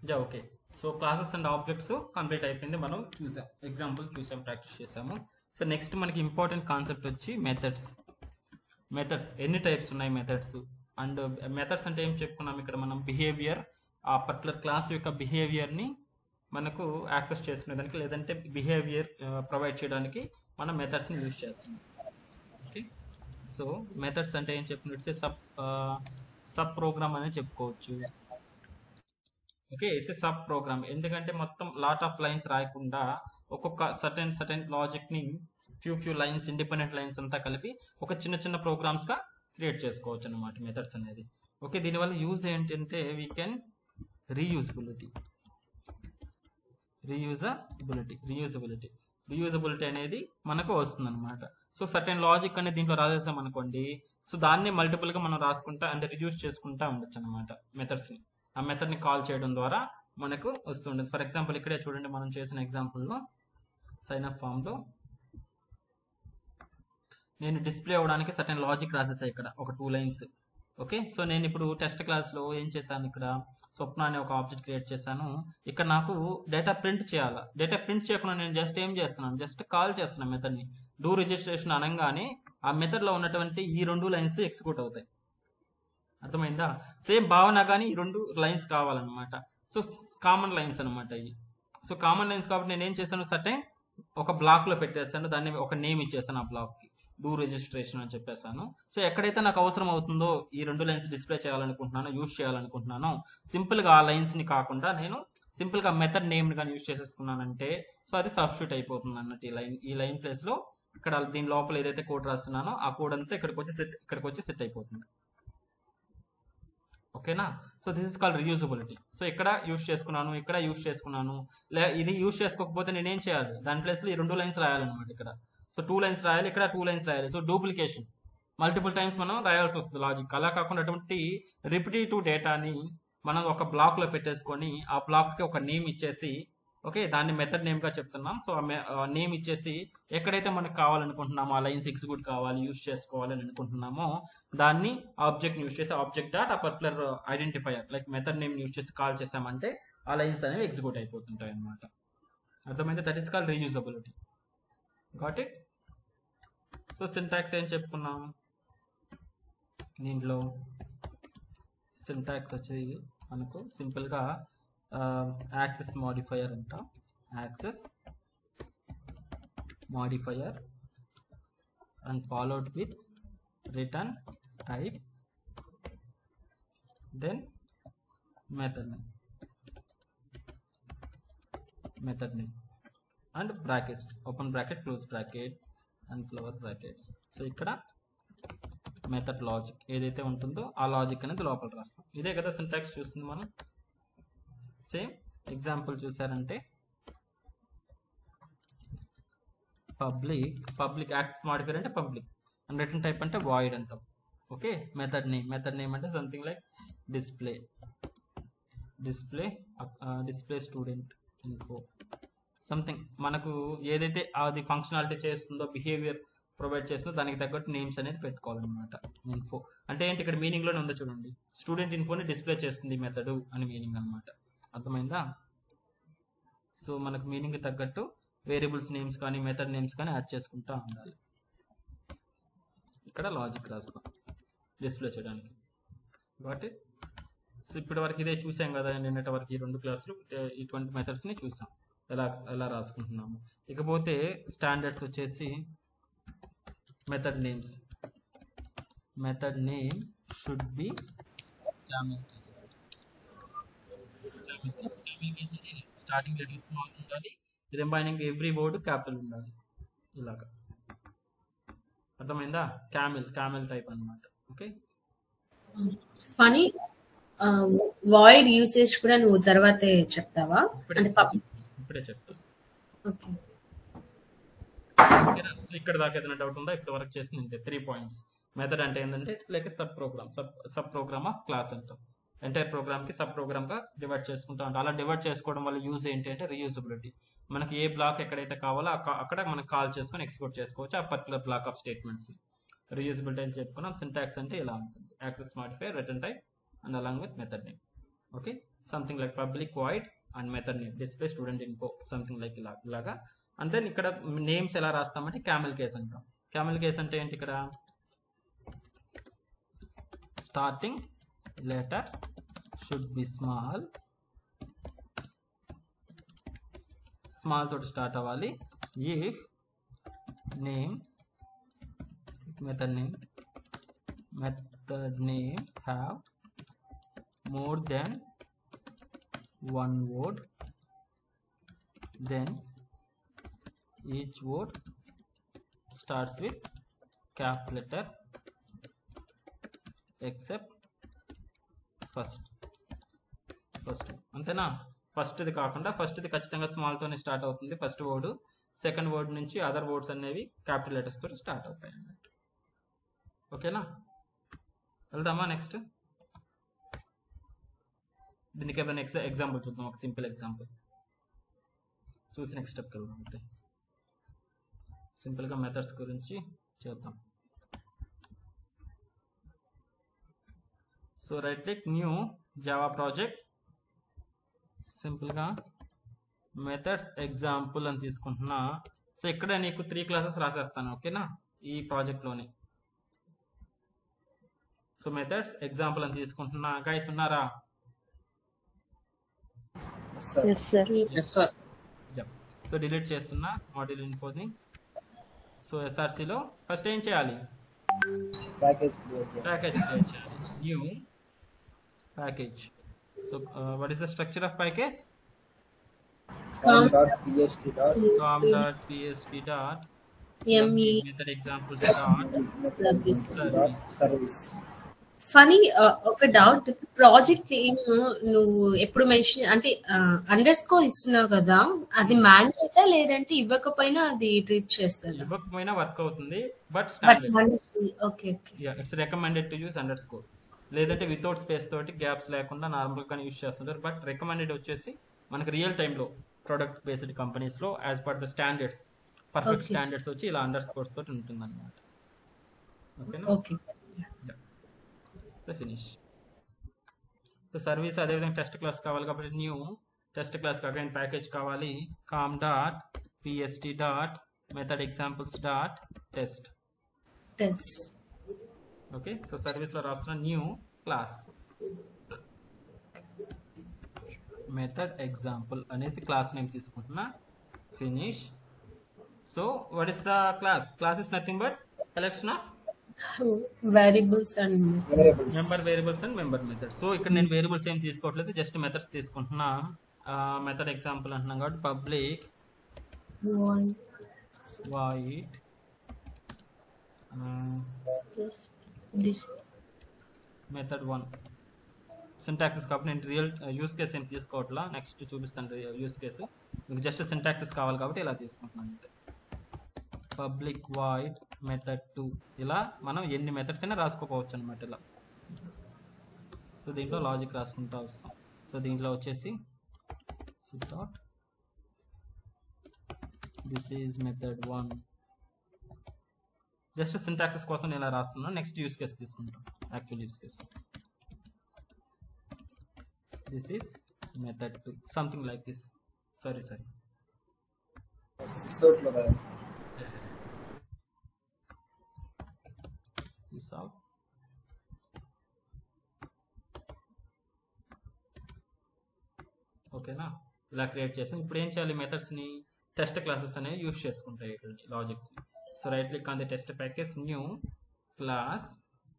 Yeah okay so classes and objects complete అయిపోయింది మనం చూసాం ఎగ్జాంపుల్ చూసాం ప్రాక్టీస్ చేసాము సో నెక్స్ట్ మనకి ఇంపార్టెంట్ కాన్సెప్ట్ వచ్చి మెథడ్స్ మెథడ్స్ ఎన్ని టైప్స్ ఉన్నాయి మెథడ్స్ అండ్ మెథడ్స్ అంటే ఏం చెప్పుకున్నాం ఇక్కడ మనం బిహేవియర్ ఆ పర్టికులర్ క్లాస్ యొక్క బిహేవియర్ని మనకు యాక్సెస్ చేసుకునేదానికి లేదంటే బిహేవియర్ ప్రొవైడ్ చేయడానికి మనం మెథడ్స్ని యూజ్ చేస్తున్నాం ఓకే సో మెథడ్స్ అంటే ఏం చెప్పుకున్నట్టు సబ్ సబ్ ప్రోగ్రామ్ అనేది చెప్పుకోవచ్చు okay it's a sub program ఎందుకంటే మొత్తం లాట్ ఆఫ్ లైన్స్ రాయకుండా ఒక్కొక్క సర్టెన్ సర్టెన్ లాజిక్ ని few few lines independent lines అంతా కలిపి ఒక చిన్న చిన్న ప్రోగ్రామ్స్ గా క్రియేట్ చేసుకోవచ్చు అనమాట మెథడ్స్ అనేది ఓకే దీనివల్ల యూజ్ ఏంటంటే we can reusability reusability reusability reusability అనేది మనకు వస్తుంది అనమాట సో సర్టెన్ లాజిక్ అనేది దీంట్లో రాసేసాం అనుకోండి సో దాన్ని మల్టిపుల్ గా మనం రాసుకుంటా అంటే రిడ్యూస్ చేసుకుంటా ఉండొచ్చు అనమాట మెథడ్స్ ని ఆ మెథడ్ ని కాల్ చేయడం ద్వారా మనకు వస్తుండదు ఫర్ ఎగ్జాంపుల్ ఇక్కడే చూడండి మనం చేసిన ఎగ్జాంపుల్లో సైన్ అప్ ఫామ్ లో నేను డిస్ప్లే అవ్వడానికి సర్టెన్ లాజిక్ రాసేసా ఇక్కడ ఒక టూ లైన్స్ ఓకే సో నేను ఇప్పుడు టెస్ట్ క్లాస్లో ఏం చేశాను ఇక్కడ స్వప్న అనే ఒక ఆబ్జెక్ట్ క్రియేట్ చేశాను ఇక్కడ నాకు డేటా ప్రింట్ చేయాలా డేటా ప్రింట్ చేయకుండా నేను జస్ట్ ఏం చేస్తున్నాను జస్ట్ కాల్ చేస్తున్నాను మెథడ్ని డూ రిజిస్ట్రేషన్ అనగానే ఆ మెథడ్లో ఉన్నటువంటి ఈ రెండు లైన్స్ ఎక్సిక్యూట్ అవుతాయి అర్థమైందా సేమ్ భావన కానీ ఈ రెండు లైన్స్ కావాలన్నమాట సో కామన్ లైన్స్ అనమాట ఇవి సో కామన్ లైన్స్ కాబట్టి నేను ఏం చేశాను సర్టెన్ ఒక బ్లాక్ లో పెట్టేస్తాను దాన్ని ఒక నేమ్ ఇచ్చేస్తాను ఆ బ్లాక్ కి డూ రిజిస్ట్రేషన్ అని చెప్పేసాను సో ఎక్కడైతే నాకు అవసరం అవుతుందో ఈ రెండు లైన్స్ డిస్ప్లే చేయాలనుకుంటున్నానో యూస్ చేయాలనుకుంటున్నానో సింపుల్ గా ఆ లైన్స్ ని కాకుండా నేను సింపుల్ గా మెథడ్ నేమ్ ని కానీ యూస్ చేసేసుకున్నానంటే సో అది సబ్స్టిట్యూట్ అయిపోతుంది అన్నట్టు ఈ లైన్ ఈ లైన్ ప్లేస్ లో ఇక్కడ దీని లోపల ఏదైతే కోడ్ రాస్తున్నానో ఆ కోడ్ అంతా ఇక్కడికి వచ్చి సెట్ ఇక్కడికి వచ్చి సెట్ అయిపోతుంది ఓకేనా so this is called reusability so ఇక్కడ యూస్ చేసుకున్నాను ఇక్కడ యూస్ చేసుకున్నాను లే ఇది యూస్ చేసుకోకపోతే నేను ఏం చేయాలి దాని ప్లేస్ లో ఈ రెండు లైన్స్ రాయాలన్నమాట ఇక్కడ సో టూ లైన్స్ రాయాలి ఇక్కడ టూ లైన్స్ రాయాలి సో డూప్లికేషన్ మల్టిపుల్ టైమ్స్ మనం రాయాల్సి వస్తుంది లాజిక్ అలా కాకుండా అటువంటి రిపిటేటివ్ డేటాని మనం ఒక బ్లాక్ లో పెట్టేసుకొని ఆ బ్లాక్ కి ఒక నేమ్ ఇచ్చేసి ఓకే దాన్ని మెథడ్ నేమ్ గా చెప్తున్నాం సో ఆ నేమ్ ఇచ్చేసి ఎక్కడైతే మనకు కావాలనుకుంటున్నామో ఆ లైన్స్ ఎగ్జిక్యూట్ కావాలి యూస్ చేసుకోవాలి అని అనుకుంటున్నామో దాన్ని ఆబ్జెక్ట్ యూస్ చేసి ఆబ్జెక్ట్ డాట్ ఆ particular identifier like method name use చేసి కాల్ చేసామంటే ఆ లైన్స్ అనేవి ఎగ్జిక్యూట్ అయిపోతుంటాయి అనమాట అర్థమైతే that is call reusability got it so syntax ఏం చెప్పుకున్నాం దీంట్లో సింటాక్స్ వచ్చి మనకు సింపుల్గా యాక్సెస్ మాడిఫైయర్ అంట access modifier and followed with return type then method name method name and brackets open bracket close bracket and flower brackets so ఇక్కడ method logic ఏదైతే ఉంటుందో ఆ లాజిక్ అనేది లోపల రాస్తాం ఇదే కదా సింటాక్స్ చూస్తుంది మనం సేమ్ ఎగ్జాంపుల్ చూసారంటే పబ్లిక్ పబ్లిక్ యాక్సెస్ మాడిఫైర్ అంటే పబ్లిక్ అండ్ రిటర్న్ టైప్ అంటే వాయిడ్ అంటాం okay method name method name అంటే something like display display display student info something మనకు ఏదైతే అది ఫంక్షనాలిటీ చేస్తుందో బిహేవియర్ ప్రొవైడ్ చేస్తుందో దానికి తగ్గట్టు నేమ్స్ అనేది పెట్టుకోవాలన్నమాట ఇన్ఫో అంటే ఏంటి ఇక్కడ మీనింగ్ లోనే ఉందో చూడండి స్టూడెంట్ ఇన్ఫోని డిస్ప్లే చేస్తుంది మెథడ్ అని మీనింగ్ అనమాట అర్థమైందా సో మనకు మీనింగ్ తగ్గట్టు వేరియబుల్స్ నేమ్స్ కానీ మెథడ్ నేమ్స్ కానీ యాడ్ చేసుకుంటా ఉండాలి ఇక్కడ లాజిక్ రాస్తాం డిస్ప్లే చేయడానికి కాబట్టి సో ఇప్పటి వరకు ఇదే చూసాం కదా నిన్నటి వరకు ఈ రెండు క్లాసులు ఇటువంటి మెథడ్స్ని చూసాం ఎలా ఎలా రాసుకుంటున్నాము ఇకపోతే స్టాండర్డ్స్ వచ్చేసి method names method name should be starting letter small ఉండాలి రిమైనింగ్ ఎవ్రీ వర్డ్ క్యాపిటల్ ఉండాలి ఇలాగా అర్థమైందా క్యామిల్ క్యామిల్ టైప్ అన్నమాట ఓకే ఫనీ వాయిడ్ యూసేజ్ కూడా నువ్వు తర్వాతే చెప్తావా ఇప్పుడే అంటే పబ్ ఇప్పుడే చెప్తాను ఓకే ఓకేనా? సో ఇక్కడ దాకా ఏదైనా డౌట్ ఉందా ఇప్పటి వరకు చేసింది ఇంతే త్రీ పాయింట్స్ మెథడ్ అంటే ఏంటంటే it's like sub program sub sub program of class అంటాం ఎంటైర్ ప్రోగ్రామ్ కి సబ్ ప్రోగ్రామ్ గా డివైడ్ చేసుకుంటా ఉంటాం అలా డివైడ్ చేసుకోవడం వల్ల యూజ్ ఏంటి అంటే రీయూజబిలిటీ మనకి ఏ బ్లాక్ ఎక్కడైతే కావాలో అక్క- అక్కడ మనం కాల్ చేసుకొని ఎక్స్పోర్ట్ చేసుకోవచ్చు ఆ particular block of statements reusability అని చెప్పుకున్నాం సింటాక్స్ అంటే ఇలా ఉంటుంది access modify return type and along with method name okay something like public void and method name display student info something like ఇలా ఇలాగా అండ్ దెన్ ఇక్కడ నేమ్స్ ఎలా రాస్తామంటే క్యామెల్ కేస్ అంటాం క్యామెల్ కేస్ అంటే ఏంటి ఇక్కడ starting letter should be small small తోటి స్టార్ట్ అవ్వాలి if name method name method name have more than one word then each word starts with cap letter except first first అంతేనా first ఇది కాకుండా first ఇది ఖచ్చితంగా స్మాల్ తోనే start అవుతుంది first word second word నుంచి అదర్ వర్డ్స్ అనేవి capital letters తోటి స్టార్ట్ అవుతాయి అన్నట్టు ఓకేనా వెళ్దామా నెక్స్ట్ దీనికి ఏమైనా ఎక్సా ఎగ్జాంపుల్ చూద్దాం ఒక సింపుల్ ఎగ్జాంపుల్ చూసి నెక్స్ట్ స్టెప్కి వెళ్దాం అంతే సింపుల్గా మెథడ్స్ గురించి చేద్దాం so right click new Java project సింపుల్గా మెథడ్స్ ఎగ్జాంపుల్ అని తీసుకుంటున్నా సో ఇక్కడ నీకు త్రీ క్లాసెస్ రాసేస్తాను ఓకేనా ఈ ప్రాజెక్ట్లోని సో మెథడ్స్ ఎగ్జాంపుల్ అని తీసుకుంటున్నా గైస్ ఉన్నారా Yes, sir. Yes, sir. So delete చేస్తున్నా మాడ్యూల్ ఇన్ఫోని సో ఎస్ఆర్సిలో ఫస్ట్ ఏం చేయాలి Package create చేయాలి. ప్యాకేజ్ క్రియేట్ చేయాలి new package so what is the structure of package com dot pst dot com dot PSP dot ME method examples dot Service. dot service. ఫనీ ఒక doubt project name నువ్వు ఎప్పుడు mention అంటే under score ఇస్తున్నావు కదా అది మ్యాండేటా లేదంటే ఇవ్వకపోయినా అది ట్రీట్ చేస్తుందా ఇవ్వకపోయినా వర్క్ అవుతుంది but but standard okay okay it's recommended to use underscore లేదంటే వితౌట్ స్పేస్ తోటి గ్యాప్స్ లేకుండా నార్మల్ గా యూస్ చేస్తుంటారు బట్ రికమెండెడ్ వచ్చేసి మనకి రియల్ టైంలో ప్రొడక్ట్ బేస్డ్ కంపెనీస్ లో as per the standards perfect Okay. Standards వచ్చి ఇలా అండర్ స్కోర్స్ తోటి ఉంటుంది అనమాట ఓకేనా okay so finish so service అదేవిధంగా టెస్ట్ క్లాస్ కావాలి కాబట్టి new test class again package కావాలి com dot PST dot method examples dot test test okay so service లో రాస్తున్న న్యూ క్లాస్ మెథడ్ ఎగ్జాంపుల్ అనేసి క్లాస్ నేమ్ తీసుకుంటున్నా finish so what is the class class is nothing but collection of variables and Variables. Member variables and member methods so ఇక్కడ నేను variables ఏం తీసుకోవట్లేదు just methods తీసుకుంటున్నా method example అంటున్నాం కాబట్టి public void method one syntaxes కాబట్టి నేను real use case ఏం తీసుకోవట్లా నెక్స్ట్ చూపిస్తాను యూస్ కేసు మీకు జస్ట్ సింటాక్సెస్ కావాలి కాబట్టి ఇలా తీసుకుంటున్నాను అంతే పబ్లిక్ వాయిడ్ మెథడ్ టూ ఇలా మనం ఎన్ని మెథడ్స్ అయినా రాసుకోపోవచ్చు అనమాట ఇలా సో దీంట్లో లాజిక్ రాసుకుంటా వస్తాం సో దీంట్లో వచ్చేసి sort this is method one just syntaxes కోసం నేను ఇలా రాస్తున్నాను నెక్స్ట్ యూస్ కేస్ తీసుకుంటాం actual use case this is method two something like this sorry sorry Sort లో రాయాలి. this out ఓకేనా ఇలా క్రియేట్ చేసాం ఇప్పుడు ఏం చేయాలి మెథడ్స్ ని టెస్ట్ క్లాసెస్ అనేవి యూస్ చేసుకుంటాయి ఇక్కడ logics so right click on the test package new class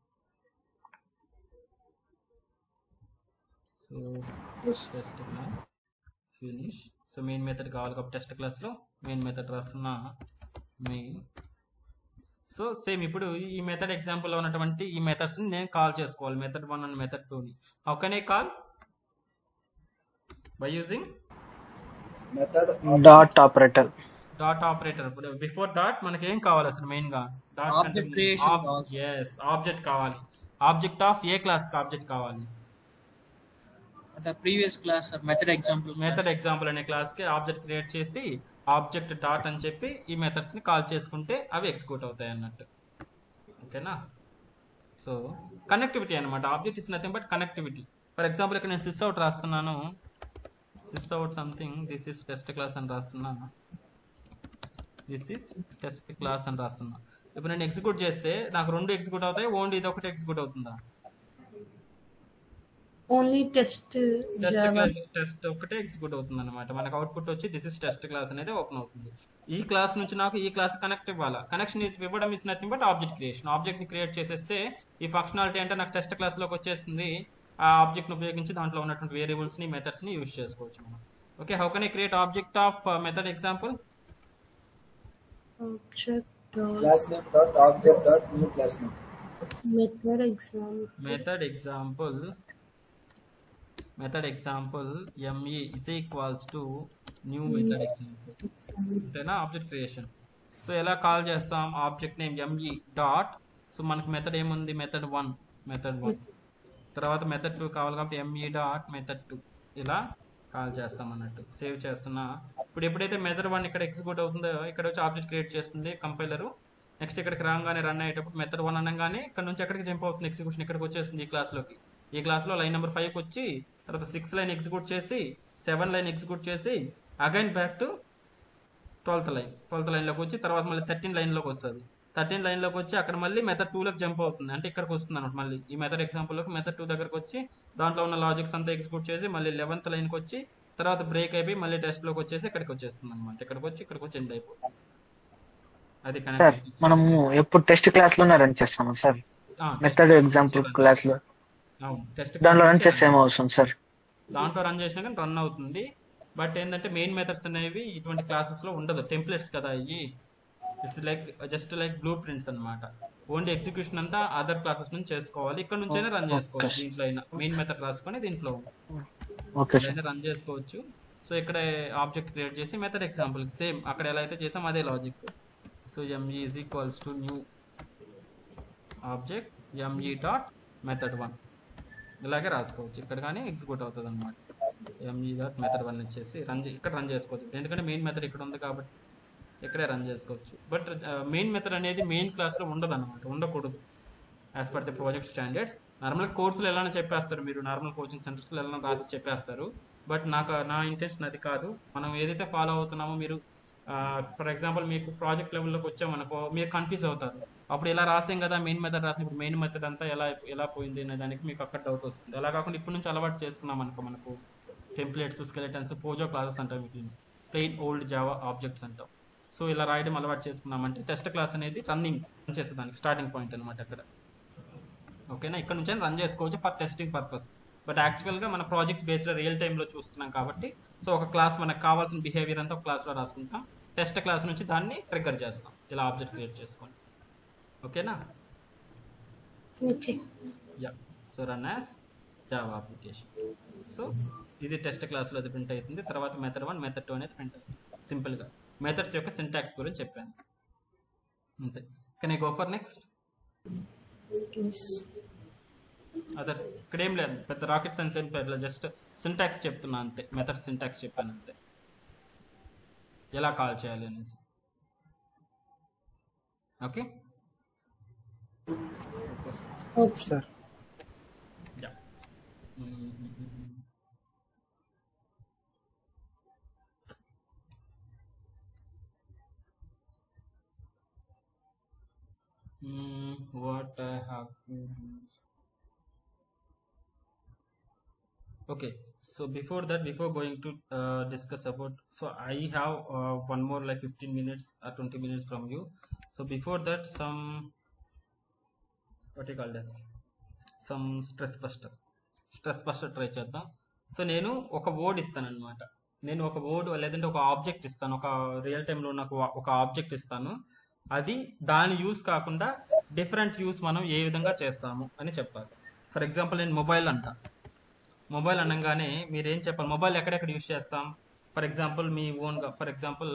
so test class finish so main method కావాలి కాబట్టి టెస్ట్ క్లాస్లో మెయిన్ మెథడ్ రాస్తున్నా మెయిన్ సో సేమ్ ఇప్పుడు ఈ మెథడ్ ఎగ్జాంపుల్ లో ఉన్నటువంటి ఈ మెథడ్స్ ని నేను కాల్ చేసుకోవాలి method one and method two ని how can I call by using Method Dot operator. Dot operator before dot మనకి ఏం కావాలి అసలు మెయిన్ గా Object creation dot yes object కావాలి ఆబ్జెక్ట్ ఆఫ్ ఏ క్లాస్ కి ఆబ్జెక్ట్ కావాలి అంటే previous class method example method example అనే క్లాస్ కి ఆబ్జెక్ట్ క్రియేట్ చేసి ఆబ్జెక్ట్ డాట్ అని చెప్పి ఈ మెథడ్స్ ని కాల్ చేసుకుంటే అవి ఎగ్జిక్యూట్ అవుతాయి అన్నట్టు ఓకేనా సో కనెక్టివిటీ అనమాట object is nothing but connectivity for example ఇక్కడ నేను సిస్ అవుట్ రాస్తున్నాను sys out something this is test class అని రాస్తున్నా దిస్ ఇస్ టెస్ట్ క్లాస్ అని రాస్తున్నా ఇప్పుడు నేను ఎగ్జిక్యూట్ చేస్తే నాకు రెండు ఎగ్జిక్యూట్ అవుతాయి ఓన్లీ ఇది ఒకటి ఎగ్జిక్యూట్ అవుతుందా only test test class test ఒకటే ఎగ్జిక్యూట్ అవుతుంది అనమాట మనకు అవుట్పుట్ వచ్చి దిస్ ఇస్ టెస్ట్ క్లాస్ అనేది ఓపెన్ అవుతుంది ఈ క్లాస్ నుంచి నాకు ఈ క్లాస్ కనెక్ట్ ఇవ్వాలా కనెక్షన్ ఇవ్వడం is nothing but object creation object ని క్రియేట్ చేసేస్తే ఈ ఫంక్షనాలిటీ అంటే నాకు టెస్ట్ క్లాస్ లోకి వచ్చేస్తుంది ఆ ఆబ్జెక్ట్ ని ఉపయోగించి దాంట్లో ఉన్నటువంటి వేరియబుల్స్ ని మెథడ్స్ ని యూజ్ చేసుకోవచ్చు మనం okay how can I create object of method example object class name dot object dot new class name. Method exam method example method example ME is equals to new method example అంతేనా object creation so ఎలా call చేస్తాం object name ME dot so మనకి method ఏముంది method one method one తర్వాత method two కావాలి కాబట్టి ME dot method two ఇలా call చేస్తాం అన్నట్టు సేవ్ చేస్తున్నా ఇప్పుడు ఎప్పుడైతే మెథడ్ వన్ ఇక్కడ ఎగ్జిక్యూట్ అవుతుందో ఇక్కడ వచ్చి ఆబ్జెక్ట్ క్రియేట్ చేస్తుంది కంపైలరు నెక్స్ట్ ఇక్కడికి రాగానే రన్ అయ్యేటప్పుడు మెథడ్ వన్ అనగానే ఇక్కడ నుంచి ఎక్కడికి జంప్ అవుతుంది ఎగ్జిక్యూషన్ ఇక్కడికి వచ్చేస్తుంది ఈ క్లాస్లోకి ఈ క్లాస్లో లైన్ నెంబర్ ఫైవ్కి వచ్చి తర్వాత సిక్స్ లైన్ ఎగ్జిక్యూట్ చేసి సెవెన్ లైన్ ఎగ్జిక్యూట్ చేసి again back to twelfth line twelfth లైన్లోకి వచ్చి తర్వాత మళ్ళీ థర్టీన్ లైన్లోకి వస్తుంది థర్టీన్ లైన్లోకి వచ్చి అక్కడ మళ్ళీ మెథడ్ టూలోకి జంప్ అవుతుంది అంటే ఇక్కడికి వస్తుంది అనమాట మళ్ళీ ఈ మెథడ్ ఎగ్జాంపుల్లోకి మెథడ్ టూ దగ్గరకు వచ్చి దాంట్లో ఉన్న లాజిక్స్ అంతా ఎగ్జిక్యూట్ చేసి మళ్ళీ లెవెన్త్ లైన్కి వచ్చి తర్వాత బ్రేక్ అయిపోయి మళ్ళీ టెస్ట్లోకి వచ్చేసి ఇక్కడికి వచ్చేస్తుంది అనమాట ఇక్కడికి వచ్చి ఇక్కడికి వచ్చి ఎండ్ అయిపోతుంది అది సార్ కనెక్ట్ మనము ఎప్పుడు టెస్ట్ క్లాస్ లోనే రన్ చేస్తాము సార్ మెథడ్ ఎగ్జాంపుల్ క్లాస్ లో టెస్ట్ దాంట్లో రన్ చేస్తే ఏమవుతుంది సార్ దాంట్లో రన్ చేసినా కానీ రన్ అవుతుంది బట్ ఏంటంటే మెయిన్ మెథడ్స్ అనేవి ఇటువంటి క్లాసెస్ లో ఉండదు టెంప్లెట్స్ కదా ఇవి it's like just like blueprints అన్నమాట ఓన్లీ ఎగ్జిక్యూషన్ అంతా అదర్ క్లాసెస్ నుంచి చేసుకోవాలి ఇక్కడ నుంచైనా రన్ చేసుకోవచ్చు దీంట్లో అయినా మెయిన్ మెథడ్ రాసుకొని దీంట్లో ఓకే సార్ అయితే రన్ చేసుకోవచ్చు సో ఇక్కడ ఆబ్జెక్ట్ క్రియేట్ చేసి మెథడ్ ఎగ్జాంపుల్ సేమ్ అక్కడ ఎలా అయితే చేసాం అదే logic so ME is equals to new object ME dot method one ఇలాగే రాసుకోవచ్చు ఇక్కడ కానీ ఎగ్జిక్యూట్ అవుతుంది అనమాట ఎంఈ డాట్ మెథడ్ వన్ వచ్చేసి రన్ ఇక్కడ రన్ చేసుకోవచ్చు ఎందుకంటే మెయిన్ మెథడ్ ఇక్కడ ఉంది కాబట్టి ఇక్కడే రన్ చేసుకోవచ్చు బట్ మెయిన్ మెథడ్ అనేది మెయిన్ క్లాస్లో ఉండదు అనమాట ఉండకూడదు as per the project standards normal కోర్సులు ఎలానో చెప్పేస్తారు మీరు నార్మల్ కోచింగ్ సెంటర్స్లో ఎలా రాసి చెప్పేస్తారు బట్ నాకు నా ఇంటెన్షన్ అది కాదు మనం ఏదైతే ఫాలో అవుతున్నామో మీరు ఫర్ ఎగ్జాంపుల్ మీకు ప్రాజెక్ట్ లెవెల్లోకి వచ్చామనుకో మీరు కన్ఫ్యూజ్ అవుతారు అప్పుడు ఇలా రాసాం కదా మెయిన్ మెథడ్ రాసాం ఇప్పుడు మెయిన్ మెథడ్ అంతా ఎలా ఎలా పోయింది అనే దానికి మీకు అక్కడ డౌట్ వస్తుంది అలా కాకుండా ఇప్పటి నుంచి అలవాటు చేసుకున్నాం అనుకో మనకు టెంప్లెట్స్ స్కెలెటన్స్ పోజో క్లాసెస్ అంటాం వీటిని ప్లెయిన్ ఓల్డ్ జావా ఆబ్జెక్ట్స్ అంటాం సో ఇలా రాయడం అలవాటు చేసుకున్నామంటే టెస్ట్ క్లాస్ అనేది రన్నింగ్ చేస్తుంది దానికి స్టార్టింగ్ పాయింట్ అనమాట అక్కడ ఓకేనా ఇక్కడ నుంచి రన్ చేసుకోవచ్చు ఫర్ టెస్టింగ్ పర్పస్ బట్ యాక్చువల్గా మన ప్రాజెక్ట్ బేస్డ్ రియల్ టైంలో చూస్తున్నాం కాబట్టి సో ఒక క్లాస్ మనకు కావాల్సిన బిహేవియర్ అంతా ఒక క్లాస్లో రాసుకుంటాం టెస్ట్ క్లాస్ నుంచి దాన్ని ట్రిగ్గర్ చేస్తాం ఇలా ఆబ్జెక్ట్ క్రియేట్ చేసుకొని ఓకేనా okay yeah so run as Java application so ఇది టెస్ట్ క్లాస్లో అది ప్రింట్ అవుతుంది తర్వాత మెథడ్ వన్ మెథడ్ టూ అనేది ప్రింట్ అవుతుంది సింపుల్గా మెథడ్స్ యొక్క సింటాక్స్ గురించి చెప్పాను అంతే can I go for next others ఇక్కడ ఏం లేదు పెద్ద రాకెట్ సైన్స్ ఏం పేర్లేదు జస్ట్ సింటాక్స్ చెప్తున్నా అంతే మెథడ్ సింటాక్స్ చెప్పాను అంతే ఎలా కాల్ చేయాలి అనేసి okay Okay, sir. Okay Sir. Yeah what I have to do. Okay, so before that, before going to uh, discuss about, so I have uh, one more like 15 minutes or 20 minutes from you. So before that, some what you call this? Some stress buster stress buster try చేద్దాం so నేను ఒక word ఇస్తాను అనమాట నేను ఒక word లేదంటే ఒక object ఇస్తాను ఒక రియల్ టైంలో నాకు ఒక ఆబ్జెక్ట్ ఇస్తాను అది దాని యూస్ కాకుండా డిఫరెంట్ యూస్ మనం ఏ విధంగా చేస్తాము అని చెప్పాలి ఫర్ ఎగ్జాంపుల్ నేను మొబైల్ అంట మొబైల్ అనగానే మీరు ఏం చెప్పాలి మొబైల్ ఎక్కడెక్కడ యూస్ చేస్తాం ఫర్ ఎగ్జాంపుల్ మీ ఓన్గా ఫర్ ఎగ్జాంపుల్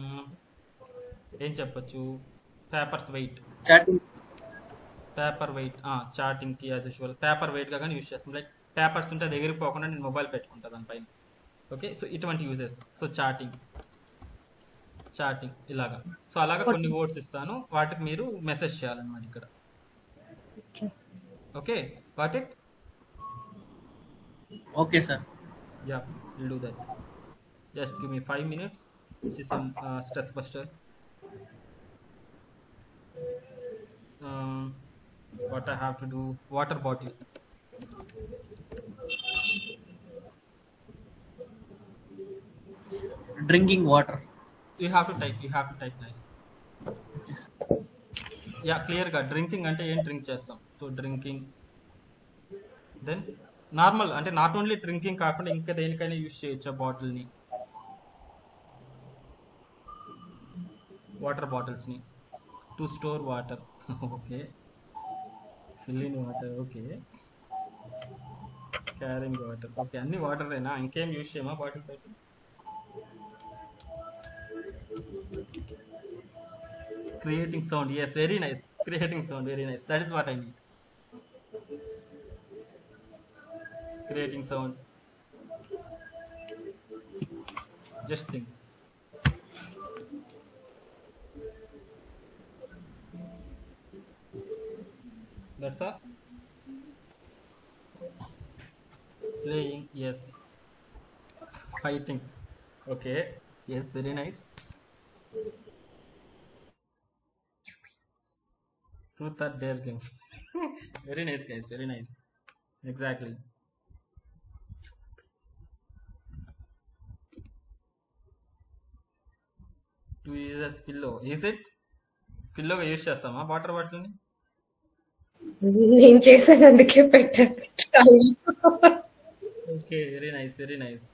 ఏం చెప్పొచ్చు papers weight chatting paperweight chatting కి యాజ్ యూజువల్ పేపర్ వెయిట్ గా కానీ యూస్ చేస్తాం లైక్ పేపర్స్ ఉంటే అది ఎగిరిపోకుండా నేను మొబైల్ పెట్టుకుంటాను దానిపైన ఓకే సో ఇటువంటి యూజెస్ సో చాటింగ్ చాటింగ్ ఇలాగా సో అలాగా కొన్ని వర్డ్స్ ఇస్తాను వాటికి మీరు మెసేజ్ చేయాలన్నమాట ఇక్కడ okay okay what it Okay, sir. Yeah, we'll do that. Just give me five minutes. This is some uh, stress buster. Um, what I have to do? Water bottle. Drinking water. You have to type. You have to type nice. Yeah క్లియర్గా drinking అంటే ఏం drink చేస్తాం so drinking then normal అంటే not only drinking కాకుండా ఇంకా దేనికైనా use చేయొచ్చు ఆ బాటిల్ని వాటర్ బాటిల్స్ని to store water okay fill in water okay carrying water okay అన్ని వాటర్ అయినా ఇంకేం యూజ్ చేయమా బాటిల్ తోటి creating sound yes very nice creating sound very nice that is what i need creating sound just think that's all playing yes fighting okay yes very nice truth or dare game very nice guys very nice exactly to use as pillow is it pillow use చేస్తామా water బాటిల్ని నేను చేశాను అందుకే పెట్టాను okay very nice very nice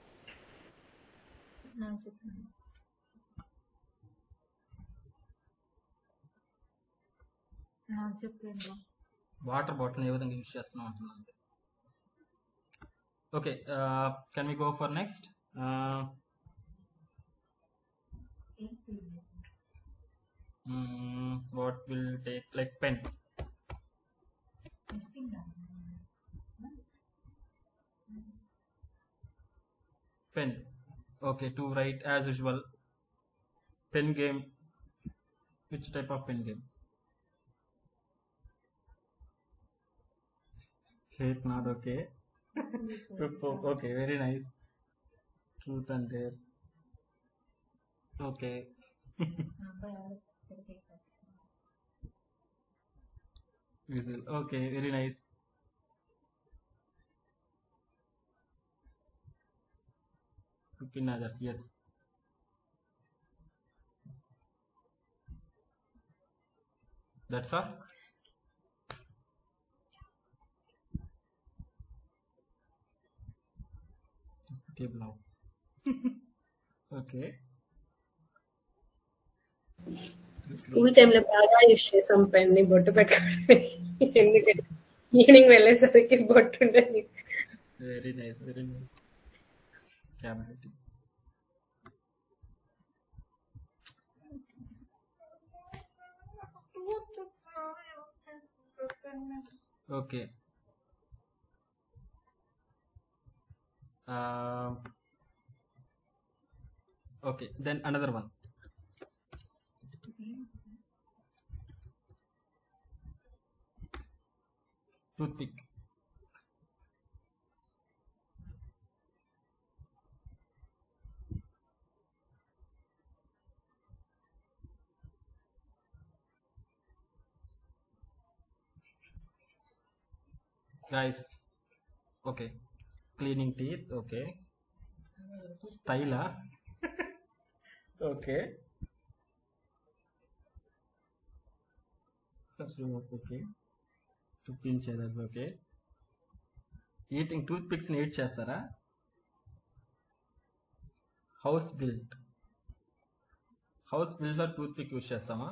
water bottle ఏ విధంగా use చేస్తున్నాం అంటున్నాను okay can we go for next what will take like pen pen okay to write as usual pen game which type of pen game hate not okay Cookbook, okay very nice truth and dare okay whistle okay very nice Fifteen others, yes. That's all. Table now. okay. School టైంలో బాగా use చేసాం pen ని బొట్టు పెట్టుకోవడానికి ఎందుకంటే evening వెళ్ళేసరికి బొట్టు ఉండేది Very nice, very nice. Cabinet. Okay. Um, okay, then another one. Toothpick. Guys, okay. Cleaning teeth, okay. Style, ah? okay. Perfume, okay. To pinch others, okay. Eating toothpicks ని ఎయిట్ చేస్తారా హౌస్ బిల్డ్ హౌస్ బిల్డ్ లో toothpick use చేస్తామా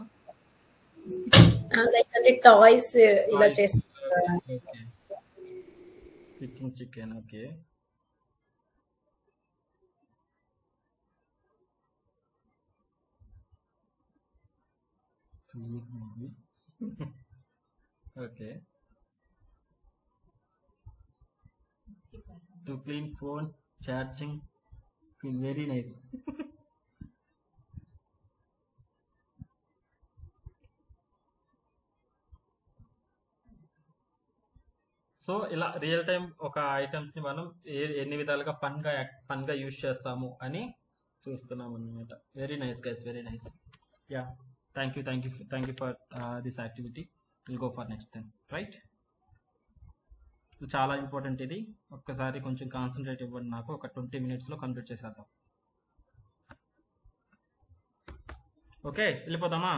like అంటే toys ఇలా చేస్తారు okay picking chicken okay okay to clean phone charging very nice so so ఇలా real time ఒక ఐటమ్స్ ని మనం ఏ ఎన్ని విధాలుగా ఫన్ గా ఫన్ గా యూజ్ చేస్తాము అని చూస్తున్నాం అన్నమాట very nice guys very nice yeah thank you thank you thank you for this activity will go for next time right so చాలా ఇంపార్టెంట్ ఇది ఒక్కసారి కొంచెం కాన్సన్ట్రేట్ ఇవ్వండి నాకు ఒక ట్వంటీ మినిట్స్లో కంప్లీట్ చేసేద్దాం ఓకే వెళ్ళిపోదామా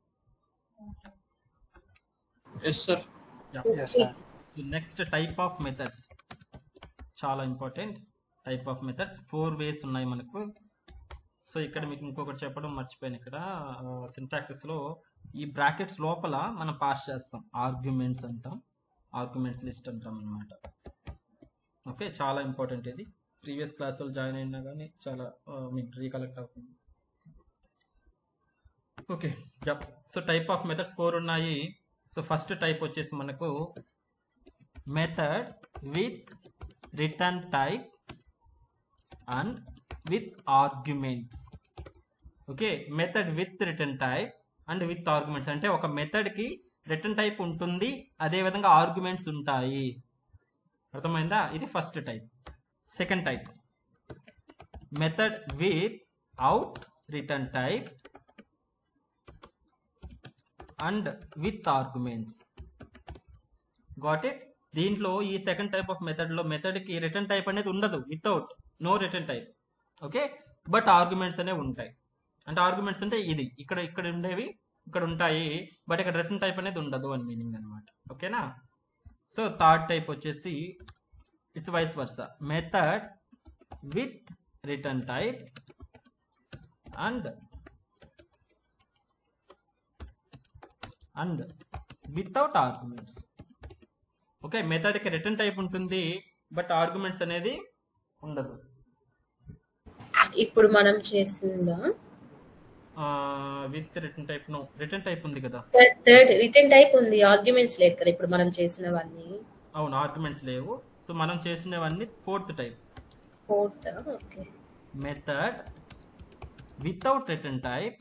yes sir so next type of methods చాలా important type of methods four ways ఉన్నాయి మనకు సో ఇక్కడ మీకు ఇంకొకటి చెప్పడం మర్చిపోయాను ఇక్కడ సింటాక్సెస్ లో ఈ బ్రాకెట్స్ లోపల మనం పాస్ చేస్తాం ఆర్గ్యుమెంట్స్ అంటాం ఆర్గ్యుమెంట్స్ లిస్ట్ అంటాం అనమాట ఓకే చాలా ఇంపార్టెంట్ ఇది ప్రీవియస్ క్లాసులు జాయిన్ అయినా కానీ చాలా ఆ, మీకు రీకలెక్ట్ అవుతుంది okay so type of methods four ఉన్నాయి సో ఫస్ట్ టైప్ వచ్చేసి మనకు method with return type and with arguments okay method with return type and with arguments అంటే ఒక మెథడ్ కి రిటర్న్ టైప్ ఉంటుంది అదే విధంగా ఆర్గ్యుమెంట్స్ ఉంటాయి అర్థమైందా ఇది first type second type method without return type and with arguments got it దీంట్లో ఈ సెకండ్ టైప్ ఆఫ్ మెథడ్ లో మెథడ్ కి రిటర్న్ టైప్ అనేది ఉండదు without no return type okay but arguments అనేవి ఉంటాయి అంటే ఆర్గ్యుమెంట్స్ అంటే ఇది ఇక్కడ ఇక్కడ ఉండేవి ఇక్కడ ఉంటాయి బట్ ఇక్కడ రిటర్న్ టైప్ అనేది ఉండదు అని మీనింగ్ అనమాట ఓకేనా సో థర్డ్ టైప్ వచ్చేసి it's vice versa method with return type and and without arguments okay method కి రిటర్న్ టైప్ ఉంటుంది బట్ ఆర్గ్యుమెంట్స్ అనేది ఉండదు ఇప్పుడు మనం చేసిందా with return type no return type ఉంది కదా థర్డ్ రిటర్న్ టైప్ ఉంది ఆర్గ్యుమెంట్స్ లేదు కదా ఇప్పుడు మనం చేసినవన్నీ అవును ఆర్గ్యుమెంట్స్ లేవు సో మనం చేసినవన్నీ fourth type fourth okay method without return type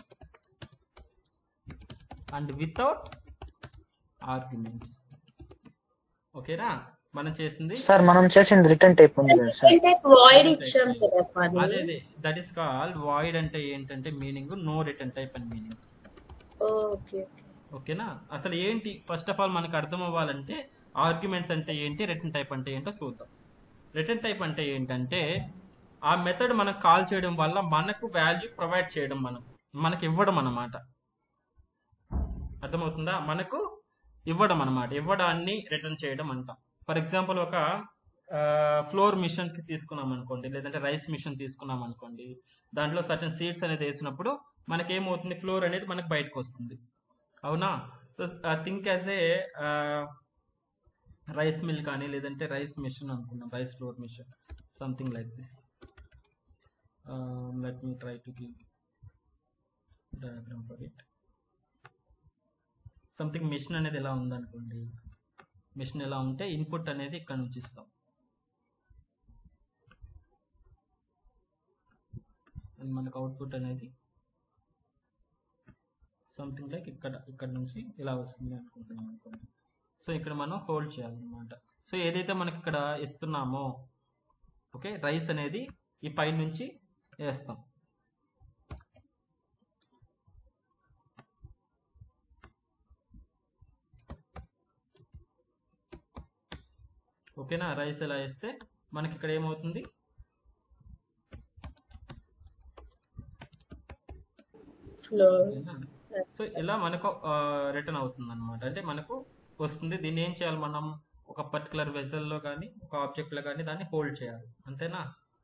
and without arguments ఓకేనా మనం చేసింది సార్ మనం చేసింది రిటర్న్ టైప్ ఉంది కదా సార్ రిటర్న్ టైప్ వాయిడ్ ఇచ్చాం కదా అదే స్వామి అదే దట్ ఈస్ కాల్ వాయిడ్ అంటే ఏంటంటే మీనింగ్ నో రిటర్న్ టైప్ అని మీనింగ్ ఓకే ఓకేనా అసలు ఏంటి ఫస్ట్ ఆఫ్ ఆల్ మనకు అర్థం అవ్వాలంటే ఆర్గ్యుమెంట్స్ అంటే ఏంటి రిటర్న్ టైప్ అంటే ఏంటో చూద్దాం రిటర్న్ టైప్ అంటే ఏంటంటే ఆ మెథడ్ మనకు కాల్ చేయడం వల్ల మనకు వాల్యూ ప్రొవైడ్ చేయడం మనం మనకి ఇవ్వడం అన్నమాట అర్థమవుతుందా మనకు ఇవ్వడం అన్నమాట ఇవ్వడాన్ని రిటర్న్ చేయడం అంటాం ఫర్ ఎగ్జాంపుల్ ఒక ఫ్లోర్ మిషన్ కి తీసుకున్నాం అనుకోండి లేదంటే రైస్ మిషన్ తీసుకున్నాం అనుకోండి దాంట్లో సర్టన్ సీడ్స్ అనేది వేసినప్పుడు మనకి ఏమవుతుంది ఫ్లోర్ అనేది మనకు బయటకు వస్తుంది అవునా so think as a rice mill కానీ లేదంటే రైస్ మిషన్ అనుకున్నాం rice flour machine something like this let me try to give diagram for it something machine అనేది ఎలా ఉందనుకోండి మిషన్ ఎలా ఉంటే ఇన్పుట్ అనేది ఇక్కడ నుంచి ఇస్తాం And మనకు అవుట్పుట్ అనేది సంథింగ్ లైక్ ఇక్కడ ఇక్కడ నుంచి ఇలా వస్తుంది అనుకుంటున్నాం అనుకోండి సో ఇక్కడ మనం హోల్డ్ చేయాలన్నమాట సో ఏదైతే మనకి ఇక్కడ ఇస్తున్నామో ఓకే రైస్ అనేది ఈ పై నుంచి వేస్తాం ఓకేనా రైస్ ఎలా వేస్తే మనకి ఇక్కడ ఏమవుతుంది ఫ్లో ఓకేనా? సో ఇలా మనకు రిటర్న్ అవుతుంది అనమాట అంటే మనకు వస్తుంది దీన్ని ఏం చేయాలి మనం ఒక పర్టికులర్ వెజల్లో కానీ ఒక ఆబ్జెక్ట్లో కానీ దాన్ని హోల్డ్ చేయాలి అంతేనా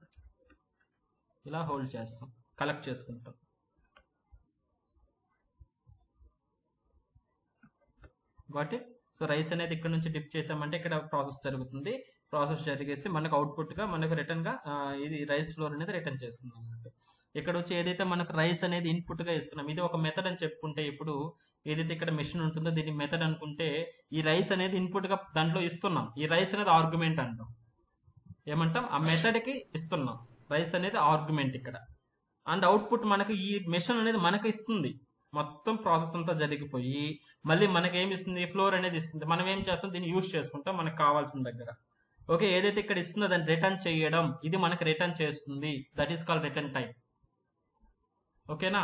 ఇలా హోల్డ్ చేస్తాం కలెక్ట్ చేసుకుంటాం గాట్ ఇట్ సో రైస్ అనేది ఇక్కడ నుంచి డిప్ చేసామంటే ఇక్కడ ప్రాసెస్ జరుగుతుంది ప్రాసెస్ జరిగేసి మనకు అవుట్పుట్ గా మనకు రిటర్న్ గా ఆ, ఇది రైస్ ఫ్లోర్ అనేది రిటర్న్ చేస్తుంది అన్నమాట ఇక్కడ వచ్చి ఏదైతే మనకు రైస్ అనేది ఇన్పుట్ గా ఇస్తున్నాం ఇది ఒక మెథడ్ అని చెప్పుకుంటే ఇప్పుడు ఏదైతే ఇక్కడ మెషిన్ ఉంటుందో దీన్ని మెథడ్ అనుకుంటే ఈ రైస్ అనేది ఇన్పుట్ గా దాంట్లో ఇస్తున్నాం ఈ రైస్ అనేది ఆర్గ్యుమెంట్ అంటాం ఏమంటాం ఆ మెథడ్ కి ఇస్తున్నాం రైస్ అనేది ఆర్గ్యుమెంట్ ఇక్కడ అండ్ అవుట్పుట్ మనకు ఈ మెషిన్ అనేది మనకు ఇస్తుంది మొత్తం ప్రాసెస్ అంతా జరిగిపోయి మళ్ళీ మనకి ఏమి ఇస్తుంది ఫ్లోర్ అనేది ఇస్తుంది మనం ఏం చేస్తాం దీన్ని యూజ్ చేసుకుంటాం మనకు కావాల్సిన దగ్గర ఓకే ఏదైతే ఇక్కడ ఇస్తుందో దాన్ని రిటర్న్ చేయడం ఇది మనకి రిటర్న్ చేస్తుంది that is call return type ఓకేనా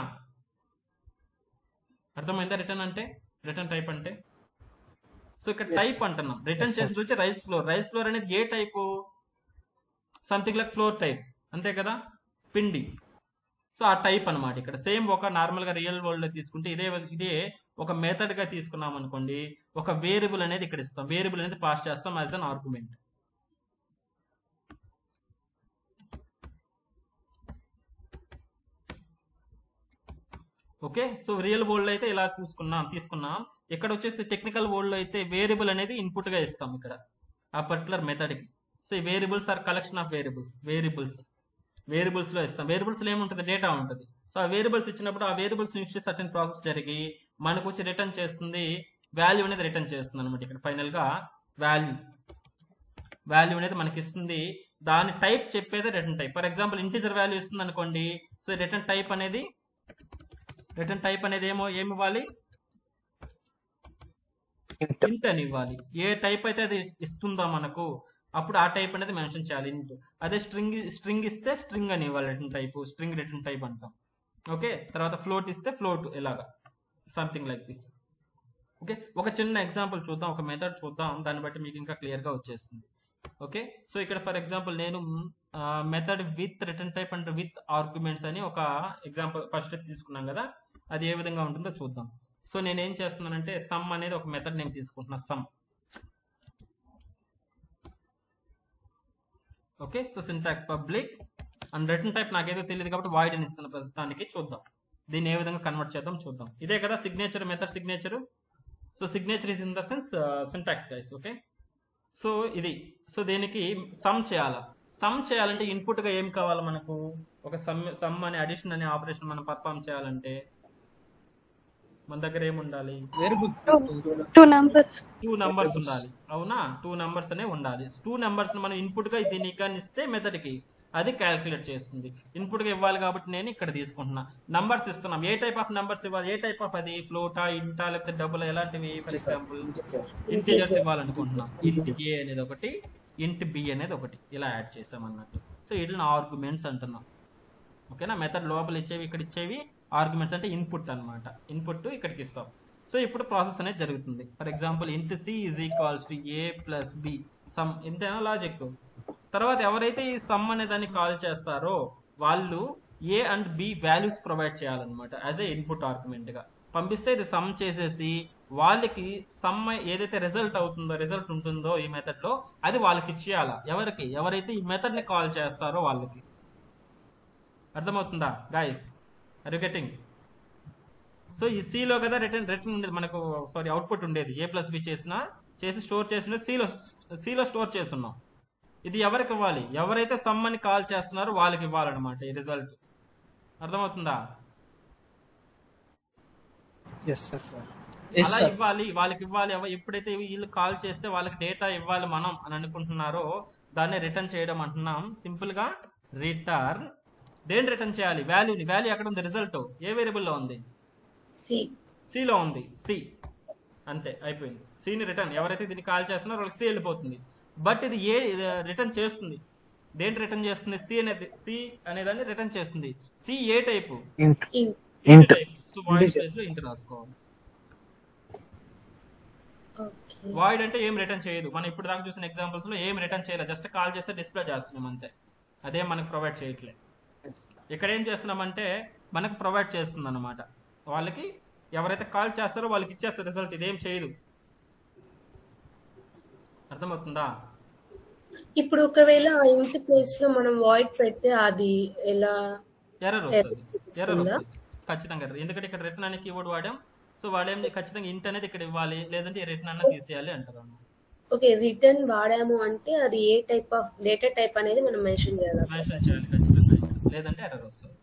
అర్థమైందా రిటర్న్ అంటే రిటర్న్ టైప్ అంటే సో ఇక్కడ Yes. టైప్ అంటున్నాం రిటర్న్ Yes, sir. చేసిన వచ్చి రైస్ ఫ్లోర్ రైస్ ఫ్లోర్ అనేది ఏ type something like flour type అంతే కదా పిండి సో ఆ టైప్ అన్నమాట ఇక్కడ సేమ్ ఒక నార్మల్ గా రియల్ వరల్డ్ లో తీసుకుంటే ఇదే ఇదే ఒక మెథడ్ గా తీసుకున్నాం అనుకోండి ఒక వేరియబుల్ అనేది ఇక్కడ ఇస్తాం వేరియబుల్ అనేది పాస్ చేస్తాం as an argument okay so real world అయితే ఇలా చూసుకున్నాం తీసుకున్నాం ఇక్కడ వచ్చేసి టెక్నికల్ వరల్డ్ లో అయితే వేరియబుల్ అనేది ఇన్పుట్ గా ఇస్తాం ఇక్కడ ఆ పర్టికులర్ మెథడ్ కి సో ఈ variables are collection of variables variables variables లో ఇస్తాం వేరియబుల్స్ లో ఏముంటుంది డేటా ఉంటుంది సో ఆ వేరియబుల్స్ ఇచ్చినప్పుడు ఆ వేరియబుల్స్ యూస్ చేసి సర్టన్ ప్రాసెస్ జరిగి మనకు వచ్చి రిటర్న్ చేస్తుంది వాల్యూ అనేది రిటర్న్ చేస్తుంది అనమాట ఇక్కడ ఫైనల్ గా వాల్యూ వాల్యూ అనేది మనకి ఇస్తుంది దాని టైప్ చెప్పేదే return type for example integer value ఇస్తుంది అనుకోండి సో రిటర్న్ టైప్ అనేది రిటర్న్ టైప్ అనేది ఏమో ఏమి ఇవ్వాలి ఇంట్ అని ఇవ్వాలి ఏ టైప్ అయితే అది ఇస్తుందో మనకు అప్పుడు ఆ టైప్ అనేది మెన్షన్ చేయాలి ఇంట్ అదే స్ట్రింగ్ స్ట్రింగ్ ఇస్తే స్ట్రింగ్ అని ఇవ్వాలి return type string return type అంటాం ఓకే తర్వాత ఫ్లోట్ ఇస్తే ఫ్లోట్ ఇలాగా సంథింగ్ లైక్ దిస్ ఓకే ఒక చిన్న ఎగ్జాంపుల్ చూద్దాం ఒక మెథడ్ చూద్దాం దాన్ని బట్టి మీకు ఇంకా క్లియర్ గా వచ్చేస్తుంది ఓకే సో ఇక్కడ ఫర్ ఎగ్జాంపుల్ నేను method with return type and with arguments అని ఒక ఎగ్జాంపుల్ ఫస్ట్ తీసుకున్నాం కదా అది ఏ విధంగా ఉంటుందో చూద్దాం సో నేను ఏం చేస్తున్నానంటే సమ్ అనేది ఒక మెథడ్ నేను తీసుకుంటున్నా sum okay so syntax public and return type నాకేదో తెలియదు కాబట్టి వాయిడ్ అని ఇస్తున్న ప్రస్తుతానికి చూద్దాం దీన్ని ఏ విధంగా కన్వర్ట్ చేద్దాం చూద్దాం ఇదే కదా signature method signature so signature is in the sense syntax guys okay so ఇది సో దీనికి సమ్ చేయాలా సమ్ చేయాలంటే ఇన్పుట్ గా ఏం కావాలి మనకు ఒక సమ్ సమ్ అనే అడిషన్ అనే ఆపరేషన్ మనం పర్ఫామ్ చేయాలంటే మన దగ్గర ఏముండాలి variables two numbers two numbers ఉండాలి అవునా టూ నంబర్స్ అనే ఉండాలి టూ నంబర్స్ మనం ఇన్పుట్ గా దీన్ని కానీ ఇస్తే మెథడ్ కి అది క్యాల్కులేట్ చేస్తుంది ఇన్పుట్ గా ఇవ్వాలి కాబట్టి నేను ఇక్కడ తీసుకుంటున్నా నంబర్స్ ఇస్తున్నాం ఏ టైప్ ఆఫ్ నంబర్స్ ఇవ్వాలి ఏ టైప్ ఆఫ్ అది ఫ్లోటా ఇంటా లేకపోతే డబుల్ ఎలాంటివి ఫర్ ఎగ్జాంపుల్ ఇంటిజర్ ఇంటీజర్స్ ఇవ్వాలనుకుంటున్నాం ఇంట్ ఏ అనేది ఒకటి ఇంట్ బి అనేది ఒకటి ఇలా యాడ్ చేసాం అన్నట్టు సో వీటిని ఆర్గ్యుమెంట్స్ అంటున్నాం ఓకేనా మెథడ్ లోపల ఇచ్చేవి ఇక్కడ ఇచ్చేవి ఆర్గ్యుమెంట్స్ అంటే ఇన్పుట్ అన్నమాట ఇన్పుట్ ఇక్కడికి ఇస్తాం సో ఇప్పుడు ప్రాసెస్ అనేది జరుగుతుంది for example int c is equals to a plus b sum ఇంతేనా లాజిక్ తర్వాత ఎవరైతే ఈ సమ్ అనే దాన్ని కాల్ చేస్తారో వాళ్ళు a and b values provide చేయాలన్నమాట యాజ్ ఏ ఇన్పుట్ ఆర్గ్యుమెంట్ గా పంపిస్తే ఇది సమ్ చేసేసి వాళ్ళకి సమ్ ఏదైతే రిజల్ట్ అవుతుందో రిజల్ట్ ఉంటుందో ఈ మెథడ్ లో అది వాళ్ళకి ఇచ్చేయాలా ఎవరికి ఎవరైతే ఈ మెథడ్ ని కాల్ చేస్తారో వాళ్ళకి అర్థమవుతుందా గాయస్ ఆర్ గెటింగ్ సో ఈ C లో కదా రిటర్న్ రిటర్న్ ఉండేది మనకు సారీ అవుట్పుట్ ఉండేది ఏ ప్లస్ బి చేసిన చేసి స్టోర్ చేసిన సిలో సిలో స్టోర్ చేస్తున్నాం ఇది ఎవరికి ఇవ్వాలి ఎవరైతే సమ్ అని కాల్ చేస్తున్నారో వాళ్ళకి ఇవ్వాలన్నమాట ఈ రిజల్ట్ అర్థమవుతుందా ఎస్ సార్ ఎస్ అలా సార్ ఇవ్వాలి వాళ్ళకి ఇవ్వాలి ఎవ- ఎప్పుడైతే వీళ్ళు కాల్ చేస్తే వాళ్ళకి డేటా ఇవ్వాలి మనం అని అనుకుంటున్నారో దాన్ని రిటర్న్ చేయడం అంటున్నాం సింపుల్ గా రిటర్న్ దేని రిటర్న్ చేయాలి వాల్యూని వాల్యూ ఎక్కడ ఉంది రిజల్ట్ ఏ వేరియబుల్ లో ఉంది సి C లో ఉంది సి అంతే అయిపోయింది C ని రిటర్న్ ఎవరైతే దీన్ని కాల్ చేస్తున్నారో వాళ్ళకి సి వెళ్ళిపోతుంది బట్ ఇది ఏ రిటర్న్ చేస్తుంది దేంటి రిటర్న్ చేస్తుంది సి అనేది సి అనేదాన్ని రిటర్న్ చేస్తుంది సి ఏ type int int int so void Integer. Place లో ఇంటర్ రాసుకోవాలి ఓకే వాయిడ్ అంటే ఏం రిటర్న్ చేయదు మనం ఇప్పుడు దాకా చూసిన ఎగ్జాంపుల్స్ లో ఏం రిటర్న్ చేయలేదు జస్ట్ కాల్ చేస్తే డిస్ప్లే చేస్తున్నాం అంతే అదే మనకు ప్రొవైడ్ చేయట్లే ఇక్కడ ఏం చేస్తున్నామంటే మనకు ప్రొవైడ్ చేస్తుంది అనమాట వాళ్ళకి ఎవరైతే కాల్ చేస్తారో వాళ్ళకి ఇచ్చేస్తారు రిజల్ట్ ఇదేం చేయదు అర్థమవుతుందా ఇప్పుడు ఒకవేళ ఆ ఇంటి ప్లేస్ లో మనం వాయిడ్ పెడితే అది ఎలా ఎర్రర్ Error వస్తుంది ఎర్రర్ వస్తుందా? వస్తుంది ఖచ్చితంగా error. ఎందుకంటే ఇక్కడ రిటర్న్ అనే కీవర్డ్ వాడాం సో వాడేం ఖచ్చితంగా ఇంట్ అనేది ఇక్కడ ఇవ్వాలి లేదంటే రిటర్న్ అన్న తీసేయాలి అంటారు అన్నమాట. ఓకే రిటర్న్ వాడాము అంటే అది ఏ టైప్ ఆఫ్ డేటా టైప్ అనేది మనం మెన్షన్ చేయాలి మెన్షన్ చేయాలి ఖచ్చితంగా ఇక్కడ. లేదంటే ఎర్రర్ వస్తుంది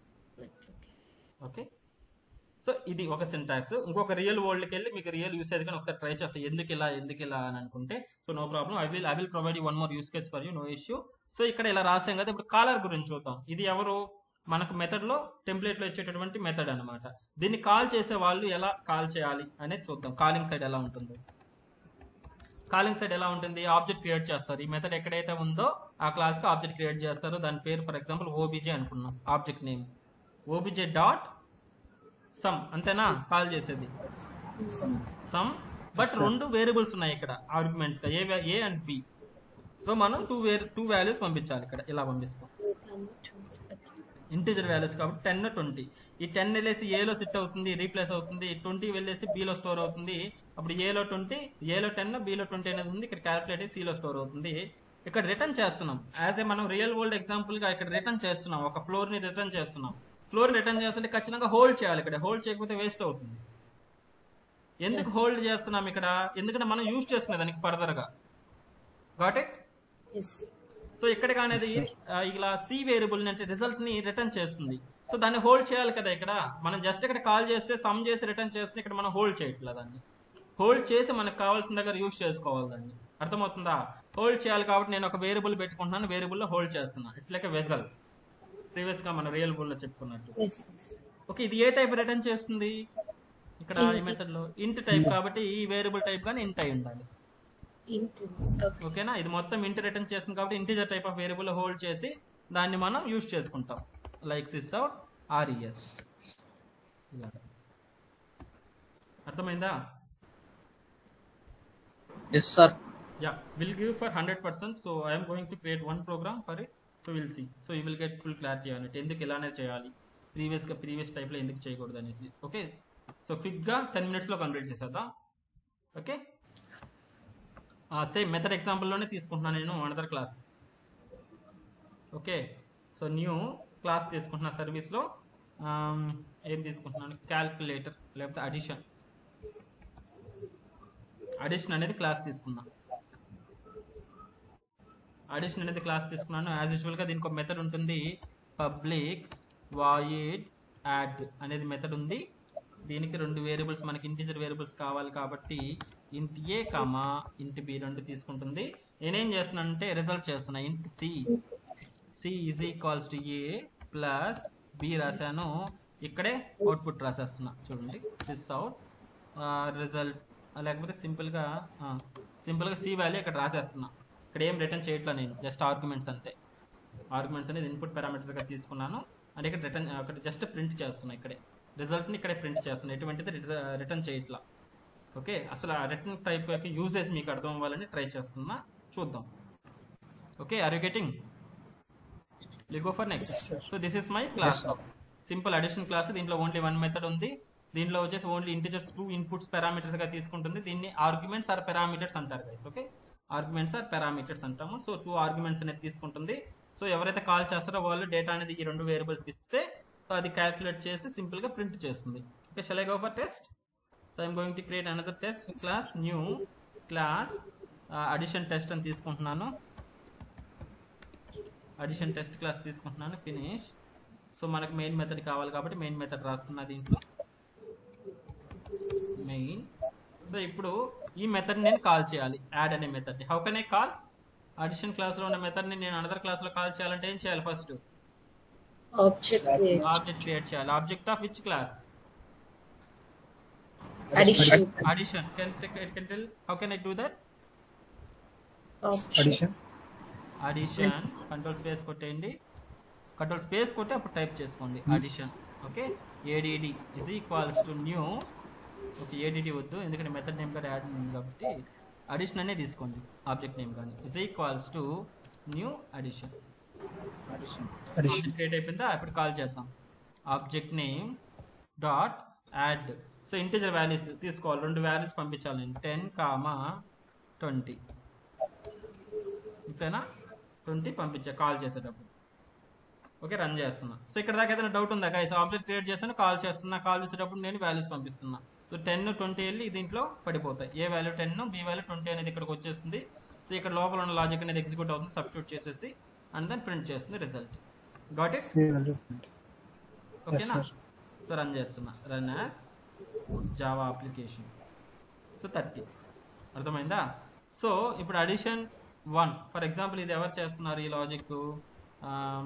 ఓకే సో ఇది ఒక సింటాక్స్ ఇంకొక రియల్ వరల్డ్కి వెళ్ళి మీకు రియల్ యూసేజ్ కానీ ఒకసారి ట్రై చేస్తాను ఎందుకు ఇలా ఎందుకు ఇలా అని అనుకుంటే so no problem I will I will provide you one more use case for you no issue so ఇక్కడ ఇలా రాసాం కదా ఇప్పుడు కాలర్ గురించి చూద్దాం ఇది ఎవరు మనకు మెథడ్లో టెంప్లెట్లో ఇచ్చేటటువంటి మెథడ్ అన్నమాట దీన్ని కాల్ చేసే వాళ్ళు ఎలా కాల్ చేయాలి అనేది చూద్దాం కాలింగ్ సైడ్ ఎలా ఉంటుందో కాలింగ్ సైడ్ ఎలా ఉంటుంది ఆబ్జెక్ట్ క్రియేట్ చేస్తారు ఈ మెథడ్ ఎక్కడైతే ఉందో ఆ క్లాస్కి ఆబ్జెక్ట్ క్రియేట్ చేస్తారు దాని పేరు ఫర్ ఎగ్జాంపుల్ ఓబీజే అనుకున్నాం object name OBJ dot sum అంతేనా కాల్ చేసేది సమ్ బట్ రెండు వేరియబుల్స్ ఉన్నాయి ఇక్కడ ఆర్గ్యుమెంట్స్ గా a a and b so మనం టూ వేర్ టూ వాల్యూస్ పంపించాలి ఇక్కడ ఇలా పంపిస్తాం ఇంటీజర్ వాల్యూస్ కాబట్టి టెన్ ట్వంటీ ఈ టెన్ వెళ్ళేసి ఏలో సిట్ అవుతుంది రీప్లేస్ అవుతుంది ట్వంటీ వెళ్ళేసి బీలో స్టోర్ అవుతుంది అప్పుడు ఏలో ట్వంటీ ఏలో టెన్ బీలో ట్వంటీ అనేది ఉంది ఇక్కడ క్యాల్కులేట్ సిలో స్టోర్ అవుతుంది ఇక్కడ రిటర్న్ చేస్తున్నాం యాజ్ ఏ మనం రియల్ వరల్డ్ ఎగ్జాంపుల్ గా ఇక్కడ రిటర్న్ చేస్తున్నాం ఒక ఫ్లోర్ ని రిటర్న్ చేస్తున్నాం ఫ్లోర్ రిటర్న్ చేస్తుంటే ఖచ్చితంగా హోల్డ్ చేయాలి ఇక్కడ హోల్డ్ చేయకపోతే వేస్ట్ అవుతుంది ఎందుకు హోల్డ్ చేస్తున్నాం ఇక్కడ ఎందుకంటే మనం యూజ్ చేసుకునే దానికి ఫర్దర్ గా గాట్ ఇట్ ఎస్ సో ఇక్కడ అనేది ఆ, ఇలా సి వేరియబుల్ అంటే రిజల్ట్ ని రిటర్న్ చేస్తుంది సో దాన్ని హోల్డ్ చేయాలి కదా ఇక్కడ మనం జస్ట్ ఇక్కడ కాల్ చేస్తే సమ్ చేసి రిటర్న్ చేస్తే ఇక్కడ మనం హోల్డ్ చేయట్లేదు దాన్ని హోల్డ్ చేసి మనకు కావాల్సిన దగ్గర యూజ్ చేసుకోవాలి దాన్ని అర్థమవుతుందా హోల్డ్ చేయాలి కాబట్టి నేను ఒక వేరియబుల్ పెట్టుకుంటున్నాను వేరియబుల్ లో హోల్డ్ చేస్తున్నాను ఇట్స్ లైక్ వెజల్ ప్రీవియస్ గా మనం రియల్ బుల్ లో చెప్పుకున్నట్టు ఎస్ ఎస్ ఓకే ఇది ఏ టైప్ రిటర్న్ చేస్తుంది ఇక్కడ ఈ మెథడ్ లో ఇంట్ టైప్ కాబట్టి ఈ వేరియబుల్ టైప్ గానీ ఇంట్ అయి ఉండాలి ఇంటెన్స్ ఓకే ఓకేనా ఇది మొత్తం ఇంటి రిటర్న్ చేస్తుంది కాబట్టి integer type of variable hold చేసి దాన్ని మనం యూజ్ చేసుకుంటాం లైక్ సిస్ అవుట్ ఆర్ఈఎస్ అర్థమైందా yes sir yeah will give for hundred percent so I'm going to create one program for it so will see so you will get full clarity అన్నట్టు ఎందుకు ఇలానే చేయాలి ప్రీవియస్గా previous టైప్లో ఎందుకు చేయకూడదు అనేసి ఓకే సో క్విక్గా టెన్ మినిట్స్లో కంప్లీట్ చేసేద్దాం ఓకే సేమ్ మెథడ్ ఎగ్జాంపుల్లోనే తీసుకుంటున్నాను నేను another class okay so new class తీసుకుంటున్నా సర్వీస్లో ఏం తీసుకుంటున్నాను క్యాల్కులేటర్ లేకపోతే అడిషన్ అడిషన్ అనేది క్లాస్ తీసుకున్నా అడిషన్ అనేది క్లాస్ తీసుకున్నాను యాజ్ యూజువల్గా దీనికి ఒక మెథడ్ ఉంటుంది పబ్లిక్ వాయిడ్ యాడ్ అనేది మెథడ్ ఉంది దీనికి రెండు వేరియబుల్స్ మనకి ఇంటిజర్ వేరియబుల్స్ కావాలి కాబట్టి ఇంట్ ఏ కామా ఇంట్ బి రెండు తీసుకుంటుంది నేనేం చేస్తున్నానంటే రిజల్ట్ చేస్తున్నా int c c is equals to a plus b రాశాను ఇక్కడే అవుట్పుట్ రాసేస్తున్నా చూడండి సిస్ అవుట్ రిజల్ట్ లేకపోతే సింపుల్గా సింపుల్గా సి వాల్యూ ఇక్కడ రాసేస్తున్నా ఇక్కడ ఏం రిటర్న్ చేయట్లా నేను జస్ట్ ఆర్గ్యుమెంట్స్ అంతే ఆర్గ్యుమెంట్స్ అనేది ఇన్పుట్ పారామీటర్స్గా తీసుకున్నాను అంటే ఇక్కడ రిటర్న్ అక్కడ జస్ట్ ప్రింట్ చేస్తున్నా ఇక్కడే రిజల్ట్ని ఇక్కడే ప్రింట్ చేస్తున్నా ఎటువంటిది రిటర్న్ చేయట్లా ఓకే అసలు ఆ రిటర్న్ టైప్ యొక్క యూజెస్ మీకు అర్థం అవ్వాలని ట్రై చేస్తున్నా చూద్దాం okay are you getting you go for next so this is my class simple addition class దీంట్లో ఓన్లీ వన్ మెథడ్ ఉంది దీంట్లో వచ్చేసి only integers two inputs parameters గా తీసుకుంటుంది దీన్ని ఆర్గ్యుమెంట్స్ ఆర్ పారామీటర్స్ అంటారు guys okay arguments or parameters అంటాము so two arguments అనేది తీసుకుంటుంది సో ఎవరైతే కాల్ చేస్తారో వాళ్ళు డేటా అనేది ఈ రెండు వేరియబుల్స్కి ఇస్తే సో అది క్యాల్కులేట్ చేసి సింపుల్ గా ప్రింట్ చేస్తుంది okay shall I go for test so I'm going to create another test class new class addition test అని తీసుకుంటున్నాను అడిషన్ టెస్ట్ క్లాస్ తీసుకుంటున్నాను ఫినిష్ సో మనకు మెయిన్ మెథడ్ కావాలి కాబట్టి మెయిన్ మెథడ్ రాస్తున్నా దీంట్లో మెయిన్ సో ఇప్పుడు ఈ మెథడ్ నేను కాల్ చేయాలి యాడ్ అనే method how can I call addition క్లాస్లో ఉన్న మెథడ్ని నేను అనదర్ క్లాస్లో కాల్ చేయాలంటే ఏం చేయాలి ఫస్ట్ ఆబ్జెక్ట్ ఆబ్జెక్ట్ క్రియేట్ చేయాలి object of which class addition addition can can tell how can I do that addition addition control space కొట్టేయండి కంట్రోల్ స్పేస్ కొట్టి అప్పుడు టైప్ చేసుకోండి addition okay ADD is equals to new okay ADD వద్దు ఎందుకంటే method name కూడా add ఉంది కాబట్టి addition అనే తీసుకోండి ఆబ్జెక్ట్ నేమ్ కానీ is equals to new addition addition object create అయిపోయిందా ఇప్పుడు కాల్ చేద్దాం object name dot add so integer values తీసుకోవాలి రెండు వాల్యూస్ పంపించాలి నేను టెన్ కామా ట్వంటీ ఇంతేనా ట్వంటీ పంపించా కాల్ చేసేటప్పుడు ఓకే రన్ చేస్తున్నా సో ఇక్కడ దాకా ఏదైనా డౌట్ ఉందా గైస్ ఆబ్జెక్ట్ క్రియేట్ చేస్తాను కాల్ చేస్తున్నా కాల్ చేసేటప్పుడు నేను వాల్యూస్ పంపిస్తున్నా సో టెన్ ట్వంటీ వెళ్ళి దీంట్లో పడిపోతాయి A value ten B value twenty అనేది ఇక్కడికి వచ్చేస్తుంది సో ఇక్కడ లోపల ఉన్న లాజిక్ అనేది ఎగ్జిక్యూట్ అవుతుంది సబ్స్టిట్యూట్ చేసేసి అండ్ దెన్ ప్రింట్ చేస్తుంది రిజల్ట్ గాట్ ఇట్ ఓకేనా sir. సో రన్ చేస్తున్నా run as Java application so thirty అర్థమైందా సో ఇప్పుడు అడిషన్ వన్ ఫర్ ఎగ్జాంపుల్ ఇది ఎవరు చేస్తున్నారు ఈ లాజిక్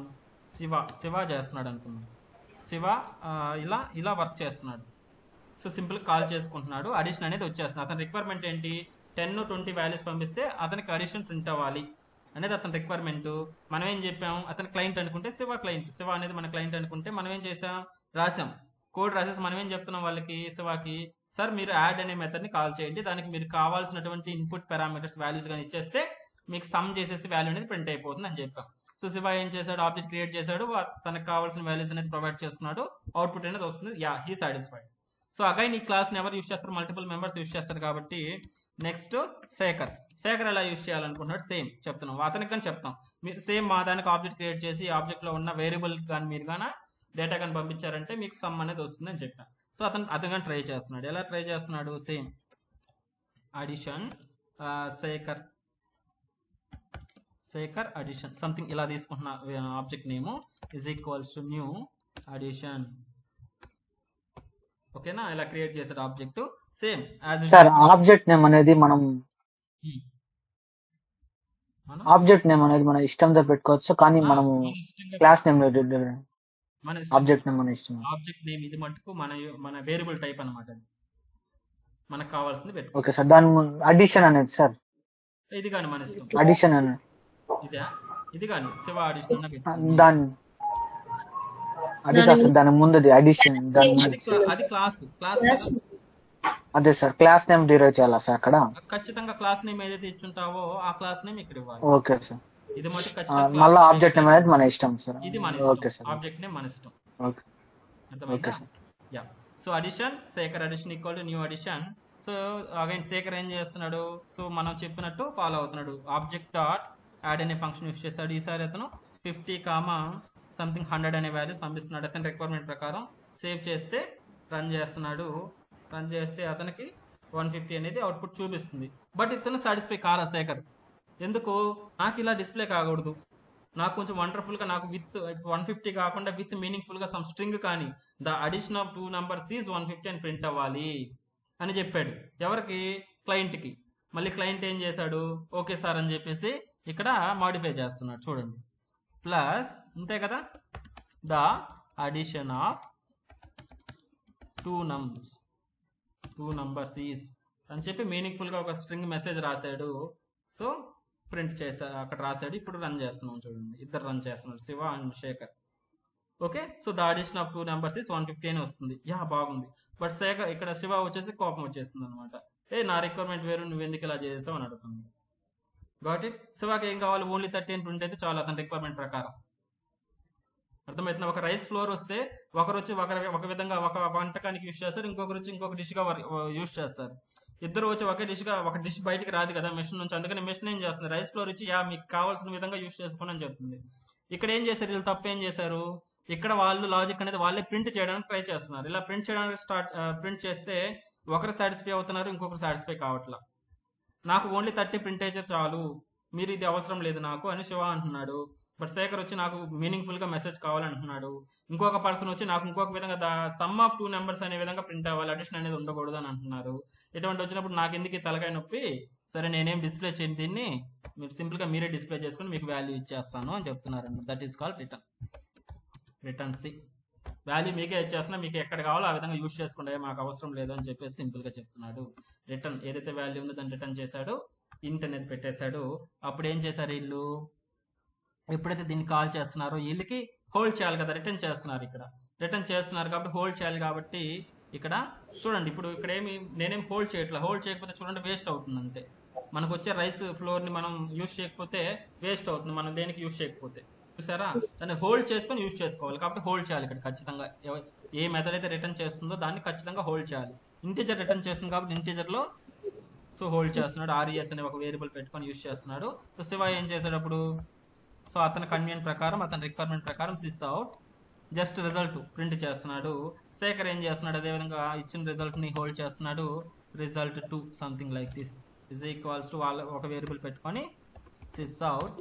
శివ శివ చేస్తున్నాడు అనుకున్నాం శివ ఆ, ఇలా ఇలా వర్క్ చేస్తున్నాడు సో సింపుల్ కాల్ చేసుకుంటున్నాడు అడిషన్ అనేది వచ్చేస్తుంది అతని రిక్వైర్మెంట్ ఏంటి టెన్ ట్వంటీ వాల్యూస్ పంపిస్తే అతనికి అడిషన్ ప్రింట్ అవ్వాలి అనేది అతని రిక్వైర్మెంట్ మనం ఏం చెప్పాం అతని క్లయింట్ అనుకుంటే శివ క్లయింట్ శివ అనేది మన క్లయింట్ అనుకుంటే మనం ఏం చేసాం రాసాం కోడ్ రాసేసి మనం ఏం చెప్తున్నాం వాళ్ళకి శివాకి సార్ మీరు యాడ్ అనే మెథడ్ ని కాల్ చేయండి దానికి మీరు కావాల్సినటువంటి ఇన్పుట్ పారామీటర్స్ వాల్యూస్ కానీ ఇచ్చేస్తే మీకు సమ్ చేసేసి వాల్యూ అనేది ప్రింట్ అయిపోతుంది అని చెప్పాం సో శివ ఏం చేశాడు ఆబ్జెక్ట్ క్రియేట్ చేశాడు వా- తనకు కావాల్సిన వాల్యూస్ అనేది ప్రొవైడ్ చేస్తున్నాడు అవుట్పుట్ అనేది వస్తుంది yeah he satisfied so again ఈ క్లాస్ ఎవరు యూస్ చేస్తారు మల్టిపుల్ మెంబర్స్ యూస్ చేస్తారు కాబట్టి నెక్స్ట్ శేఖర్ శేఖర్ ఎలా యూస్ చేయాలనుకుంటున్నాడు సేమ్ చెప్తున్నాం అతనికి కానీ చెప్తాం మీరు సేమ్ మా దానికి ఆబ్జెక్ట్ క్రియేట్ చేసి ఆబ్జెక్ట్ లో ఉన్న వేరియబుల్ కానీ మీరు కానీ డేటా కానీ పంపించారంటే మీకు సమ్ అనేది వస్తుంది అని చెప్పాం సో అతను అతను కానీ ట్రై చేస్తున్నాడు ఎలా ట్రై చేస్తున్నాడు same addition Shekhar Shekhar addition something ఇలా తీసుకుంటున్న object name is equals to new addition ఓకేనా ఇలా క్రియేట్ చేసాడు object same as sir object name అనేది మనం మనం ఆబ్జెక్ట్ నేమ్ అనేది మన ఇష్టంతో పెట్టుకోవచ్చు కానీ మనము మన ఇష్టంగా క్లాస్ నేమ్ మన ఆబ్జెక్ట్ నేమ్ మన ఇష్టం ఆబ్జెక్ట్ నేమ్ ఇది మటుకు మన మన వేరియబుల్ టైప్ అన్నమాట అది మనకు కావాల్సింది పెట్టుకో ఓకే సార్ దాని అడిషన్ అనేది సార్ ఇది కానీ మన ఇష్టం అడిషన్ అనేది ఇదే ఇది కానీ శివ ఆడిషన్ అన్న పెట్టుకో. దాని అది కాదు సార్ దాని ముందుది అడిషన్ దాని అది ముందు క్లా- అది క్లాస్ క్లాస్ Class అదే సార్ క్లాస్ నేమ్ డిరైవ్ చేయాలా సార్ అక్కడ ఖచ్చితంగా క్లాస్ నేమ్ ఏదైతే ఇచ్చుంటావో ఆ క్లాస్ నేమ్ ఇక్కడ ఇవ్వాలి ఓకే సార్ ఇది మటుకు ఆ, ఖచ్చితంగా మళ్ళా class ఆబ్జెక్ట్ నేమ్ అనేది మన ఇష్టం సార్ ఇది మన ఓకే ఇష్టం సార్ ఆబ్జెక్ట్ నేమ్ మన ఇష్టం ఓకే అర్థమైందా okay sir yeah so addition Shekhar addition equal to new addition so again Shekhar ఏం చేస్తున్నాడు సో మనం చెప్పినట్టు ఫాలో అవుతున్నాడు ఆబ్జెక్ట్ డాట్ యాడ్ అనే ఫంక్షన్ యూస్ చేశాడు ఈసారి అతను ఫిఫ్టీ కామా సంథింగ్ హండ్రెడ్ అనే వాల్యూస్ పంపిస్తున్నాడు అతని రిక్వైర్మెంట్ ప్రకారం సేవ్ చేస్తే రన్ చేస్తున్నాడు రన్ చేస్తే అతనికి వన్ ఫిఫ్టీ అనేది అవుట్పుట్ చూపిస్తుంది బట్ ఇతను సాటిస్ఫై కాలా శేఖర్ ఎందుకు నాకు ఇలా డిస్ప్లే కాకూడదు నాకు కొంచెం వండర్ఫుల్ గా నాకు విత్ వన్ ఫిఫ్టీ కాకుండా విత్ మీనింగ్ఫుల్ గా సమ్ స్ట్రింగ్ కానీ the addition of two numbers is one fifty అని ప్రింట్ అవ్వాలి అని చెప్పాడు ఎవరికి క్లయింట్ కి మళ్ళీ క్లయింట్ ఏం చేశాడు ఓకే సార్ అని చెప్పేసి ఇక్కడ మాడిఫై చేస్తున్నాడు చూడండి ప్లస్ అంతే కదా the addition of two numbers two numbers is అని చెప్పి మీనింగ్ఫుల్ గా ఒక స్ట్రింగ్ మెసేజ్ రాశాడు సో ప్రింట్ చేసా అక్కడ రాశాడు ఇప్పుడు రన్ చేస్తున్నాం చూడండి ఇద్దరు రన్ చేస్తున్నారు Shiva and Shekhar okay so the addition of two numbers is one fifty అని వస్తుంది యా బాగుంది బట్ శేఖర్ ఇక్కడ శివ వచ్చేసి కోపం వచ్చేస్తుంది అనమాట ఏ నా రిక్వైర్మెంట్ వేరు నువ్వు ఎందుకు ఇలా చేసావు అని అడుగుతుంది గాట్ ఇట్ శివకి ఏం కావాలి ఓన్లీ థర్టీ అని ప్రింట్ అయితే చాలు అతని రిక్వైర్మెంట్ ప్రకారం అర్థమవుతుంది ఒక రైస్ ఫ్లోర్ వస్తే ఒకరు వచ్చి ఒక ఒక విధంగా ఒక వంటకానికి యూస్ చేస్తారు ఇంకొకరు వచ్చి ఇంకొక డిష్ గా యూస్ చేస్తారు ఇద్దరు వచ్చి ఒకే డిష్ గా ఒక డిష్ బయటికి రాదు కదా మెషిన్ నుంచి అందుకని మెషిన్ ఏం చేస్తుంది రైస్ ఫ్లోర్ ఇచ్చి యా మీకు కావాల్సిన విధంగా యూస్ చేసుకోండి అని చెప్తుంది ఇక్కడ ఏం చేశారు వీళ్ళు తప్పు ఏం చేశారు ఇక్కడ వాళ్ళు లాజిక్ అనేది వాళ్ళే ప్రింట్ చేయడానికి ట్రై చేస్తున్నారు ఇలా ప్రింట్ చేయడానికి స్టార్ట్ ప్రింట్ చేస్తే ఒకరు సాటిస్ఫై అవుతున్నారు ఇంకొకరు సాటిస్ఫై కావట్లా నాకు ఓన్లీ థర్టీ ప్రింట్ అయితే చాలు మీరు ఇది అవసరం లేదు నాకు అని శివ అంటున్నాడు బట్ శేఖర్ వచ్చి నాకు మీనింగ్ఫుల్ గా మెసేజ్ కావాలంటున్నాడు ఇంకొక పర్సన్ వచ్చి నాకు ఇంకొక విధంగా the sum of two numbers అనే విధంగా ప్రింట్ అవ్వాలి అడిషన్ అనేది ఉండకూడదు అని అంటున్నారు ఇటువంటి వచ్చినప్పుడు నాకు ఎందుకు ఈ తలకాయ నొప్పి సరే నేనేం డిస్ప్లే చేయను దీన్ని మీరు సింపుల్ గా మీరే డిస్ప్లే చేసుకుని మీకు వాల్యూ ఇచ్చేస్తాను అని చెప్తున్నారు that is called return return C value మీకే ఇచ్చేస్తున్నా మీకు ఎక్కడ కావాలో ఆ విధంగా యూస్ చేసుకుంటే మాకు అవసరం లేదు అని చెప్పేసి సింపుల్ గా చెప్తున్నాడు రిటర్న్ ఏదైతే వాల్యూ ఉందో దాన్ని రిటర్న్ చేశాడు ఇంట్ అనేది పెట్టేశాడు అప్పుడు ఏం చేశారు వీళ్ళు ఎప్పుడైతే దీన్ని కాల్ చేస్తున్నారో వీళ్ళకి హోల్డ్ చేయాలి కదా రిటర్న్ చేస్తున్నారు ఇక్కడ రిటర్న్ చేస్తున్నారు కాబట్టి హోల్డ్ చేయాలి కాబట్టి ఇక్కడ చూడండి ఇప్పుడు ఇక్కడ ఏమి నేనేం హోల్డ్ చేయట్లా హోల్డ్ చేయకపోతే చూడండి వేస్ట్ అవుతుంది అంతే మనకు వచ్చే రైస్ ఫ్లోర్ ని మనం యూస్ చేయకపోతే వేస్ట్ అవుతుంది మనం దేనికి యూస్ చేయకపోతే చూసారా దాన్ని హోల్డ్ చేసుకొని యూస్ చేసుకోవాలి కాబట్టి హోల్డ్ చేయాలి ఇక్కడ ఖచ్చితంగా ఎవ- ఏ మెథడ్ అయితే రిటర్న్ చేస్తుందో దాన్ని ఖచ్చితంగా హోల్డ్ చేయాలి ఇంటీజర్ రిటర్న్ చేస్తుంది కాబట్టి ఇంటీజర్ లో సో హోల్డ్ చేస్తున్నాడు ఆర్ఈఎస్ అనే ఒక వేరియబుల్ పెట్టుకొని యూస్ చేస్తున్నాడు సో శివ ఏం చేశాడు అప్పుడు సో అతని కన్వీనియంట్ ప్రకారం అతని రిక్వైర్మెంట్ ప్రకారం sysout just result print చేస్తున్నాడు శేఖర్ ఏం చేస్తున్నాడు అదేవిధంగా ఇచ్చిన రిజల్ట్ ని హోల్డ్ చేస్తున్నాడు result to something like this is equals to వాళ్ళ ఒక వేరియబుల్ పెట్టుకొని సిస్ అవుట్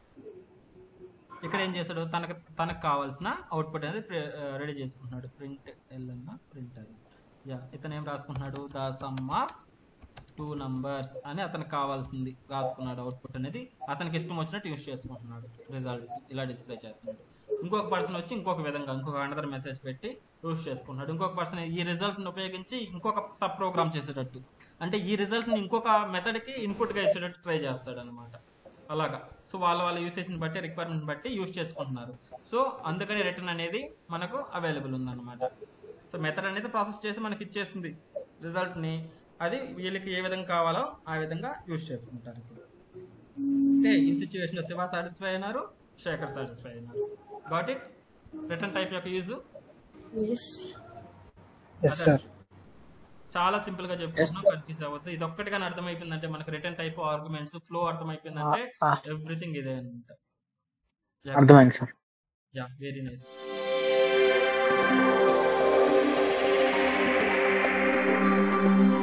ఇక్కడ ఏం చేశాడు తనకు తనకు కావాల్సిన అవుట్పుట్ అనేది రెడీ చేసుకుంటున్నాడు ప్రింట్ ఎల్ అన్న ప్రింట్ అది యా ఇతను ఏం రాసుకుంటున్నాడు the sum of two numbers అని అతనికి కావాల్సింది రాసుకున్నాడు అవుట్పుట్ అనేది అతనికి ఇష్టం వచ్చినట్టు యూస్ చేసుకుంటున్నాడు రిజల్ట్ ఇలా డిస్ప్లే చేస్తున్నాడు ఇంకొక పర్సన్ వచ్చి ఇంకొక విధంగా ఇంకొక అనదర్ మెసేజ్ పెట్టి యూస్ చేసుకుంటున్నాడు ఇంకొక పర్సన్ ఈ రిజల్ట్ని ఉపయోగించి ఇంకొక సబ్ ప్రోగ్రామ్ చేసేటట్టు అంటే ఈ రిజల్ట్ని ఇంకొక మెథడ్కి ఇన్పుట్గా ఇచ్చేటట్టు ట్రై చేస్తాడు అనమాట అలాగా సో వాళ్ళ వాళ్ళ యూసేజ్ని బట్టి రిక్వైర్మెంట్ బట్టి యూస్ చేసుకుంటున్నారు సో అందుకని రిటర్న్ అనేది మనకు అవైలబుల్ ఉందన్నమాట సో మెథడ్ అనేది ప్రాసెస్ చేసి మనకి ఇచ్చేస్తుంది రిజల్ట్ని అది వీళ్ళకి ఏ విధంగా కావాలో ఆ విధంగా యూస్ చేసుకుంటారు ఇప్పుడు ఓకే ఈ సిచ్యువేషన్లో శివ సాటిస్ఫై అయినారు శేఖర్ సాటిస్ఫై అయినారు గాట్ ఇట్ రిటర్న్ టైప్ యొక్క యూజ్ Yes. ఎస్ సార్ చాలా సింపుల్ గా చెప్పుకుంటున్నాం కన్ఫ్యూజ్ అవ్వద్దు ఇది ఒక్కటి కానీ అర్థమైపోయిందంటే మనకి రిటర్న్ టైప్ ఆర్గ్యుమెంట్స్ ఫ్లో అర్థమైపోయిందంటే ఆ, ఎవ్రీథింగ్ ఇదే అనమాట అర్థమైంది సార్ యా వెరీ నైస్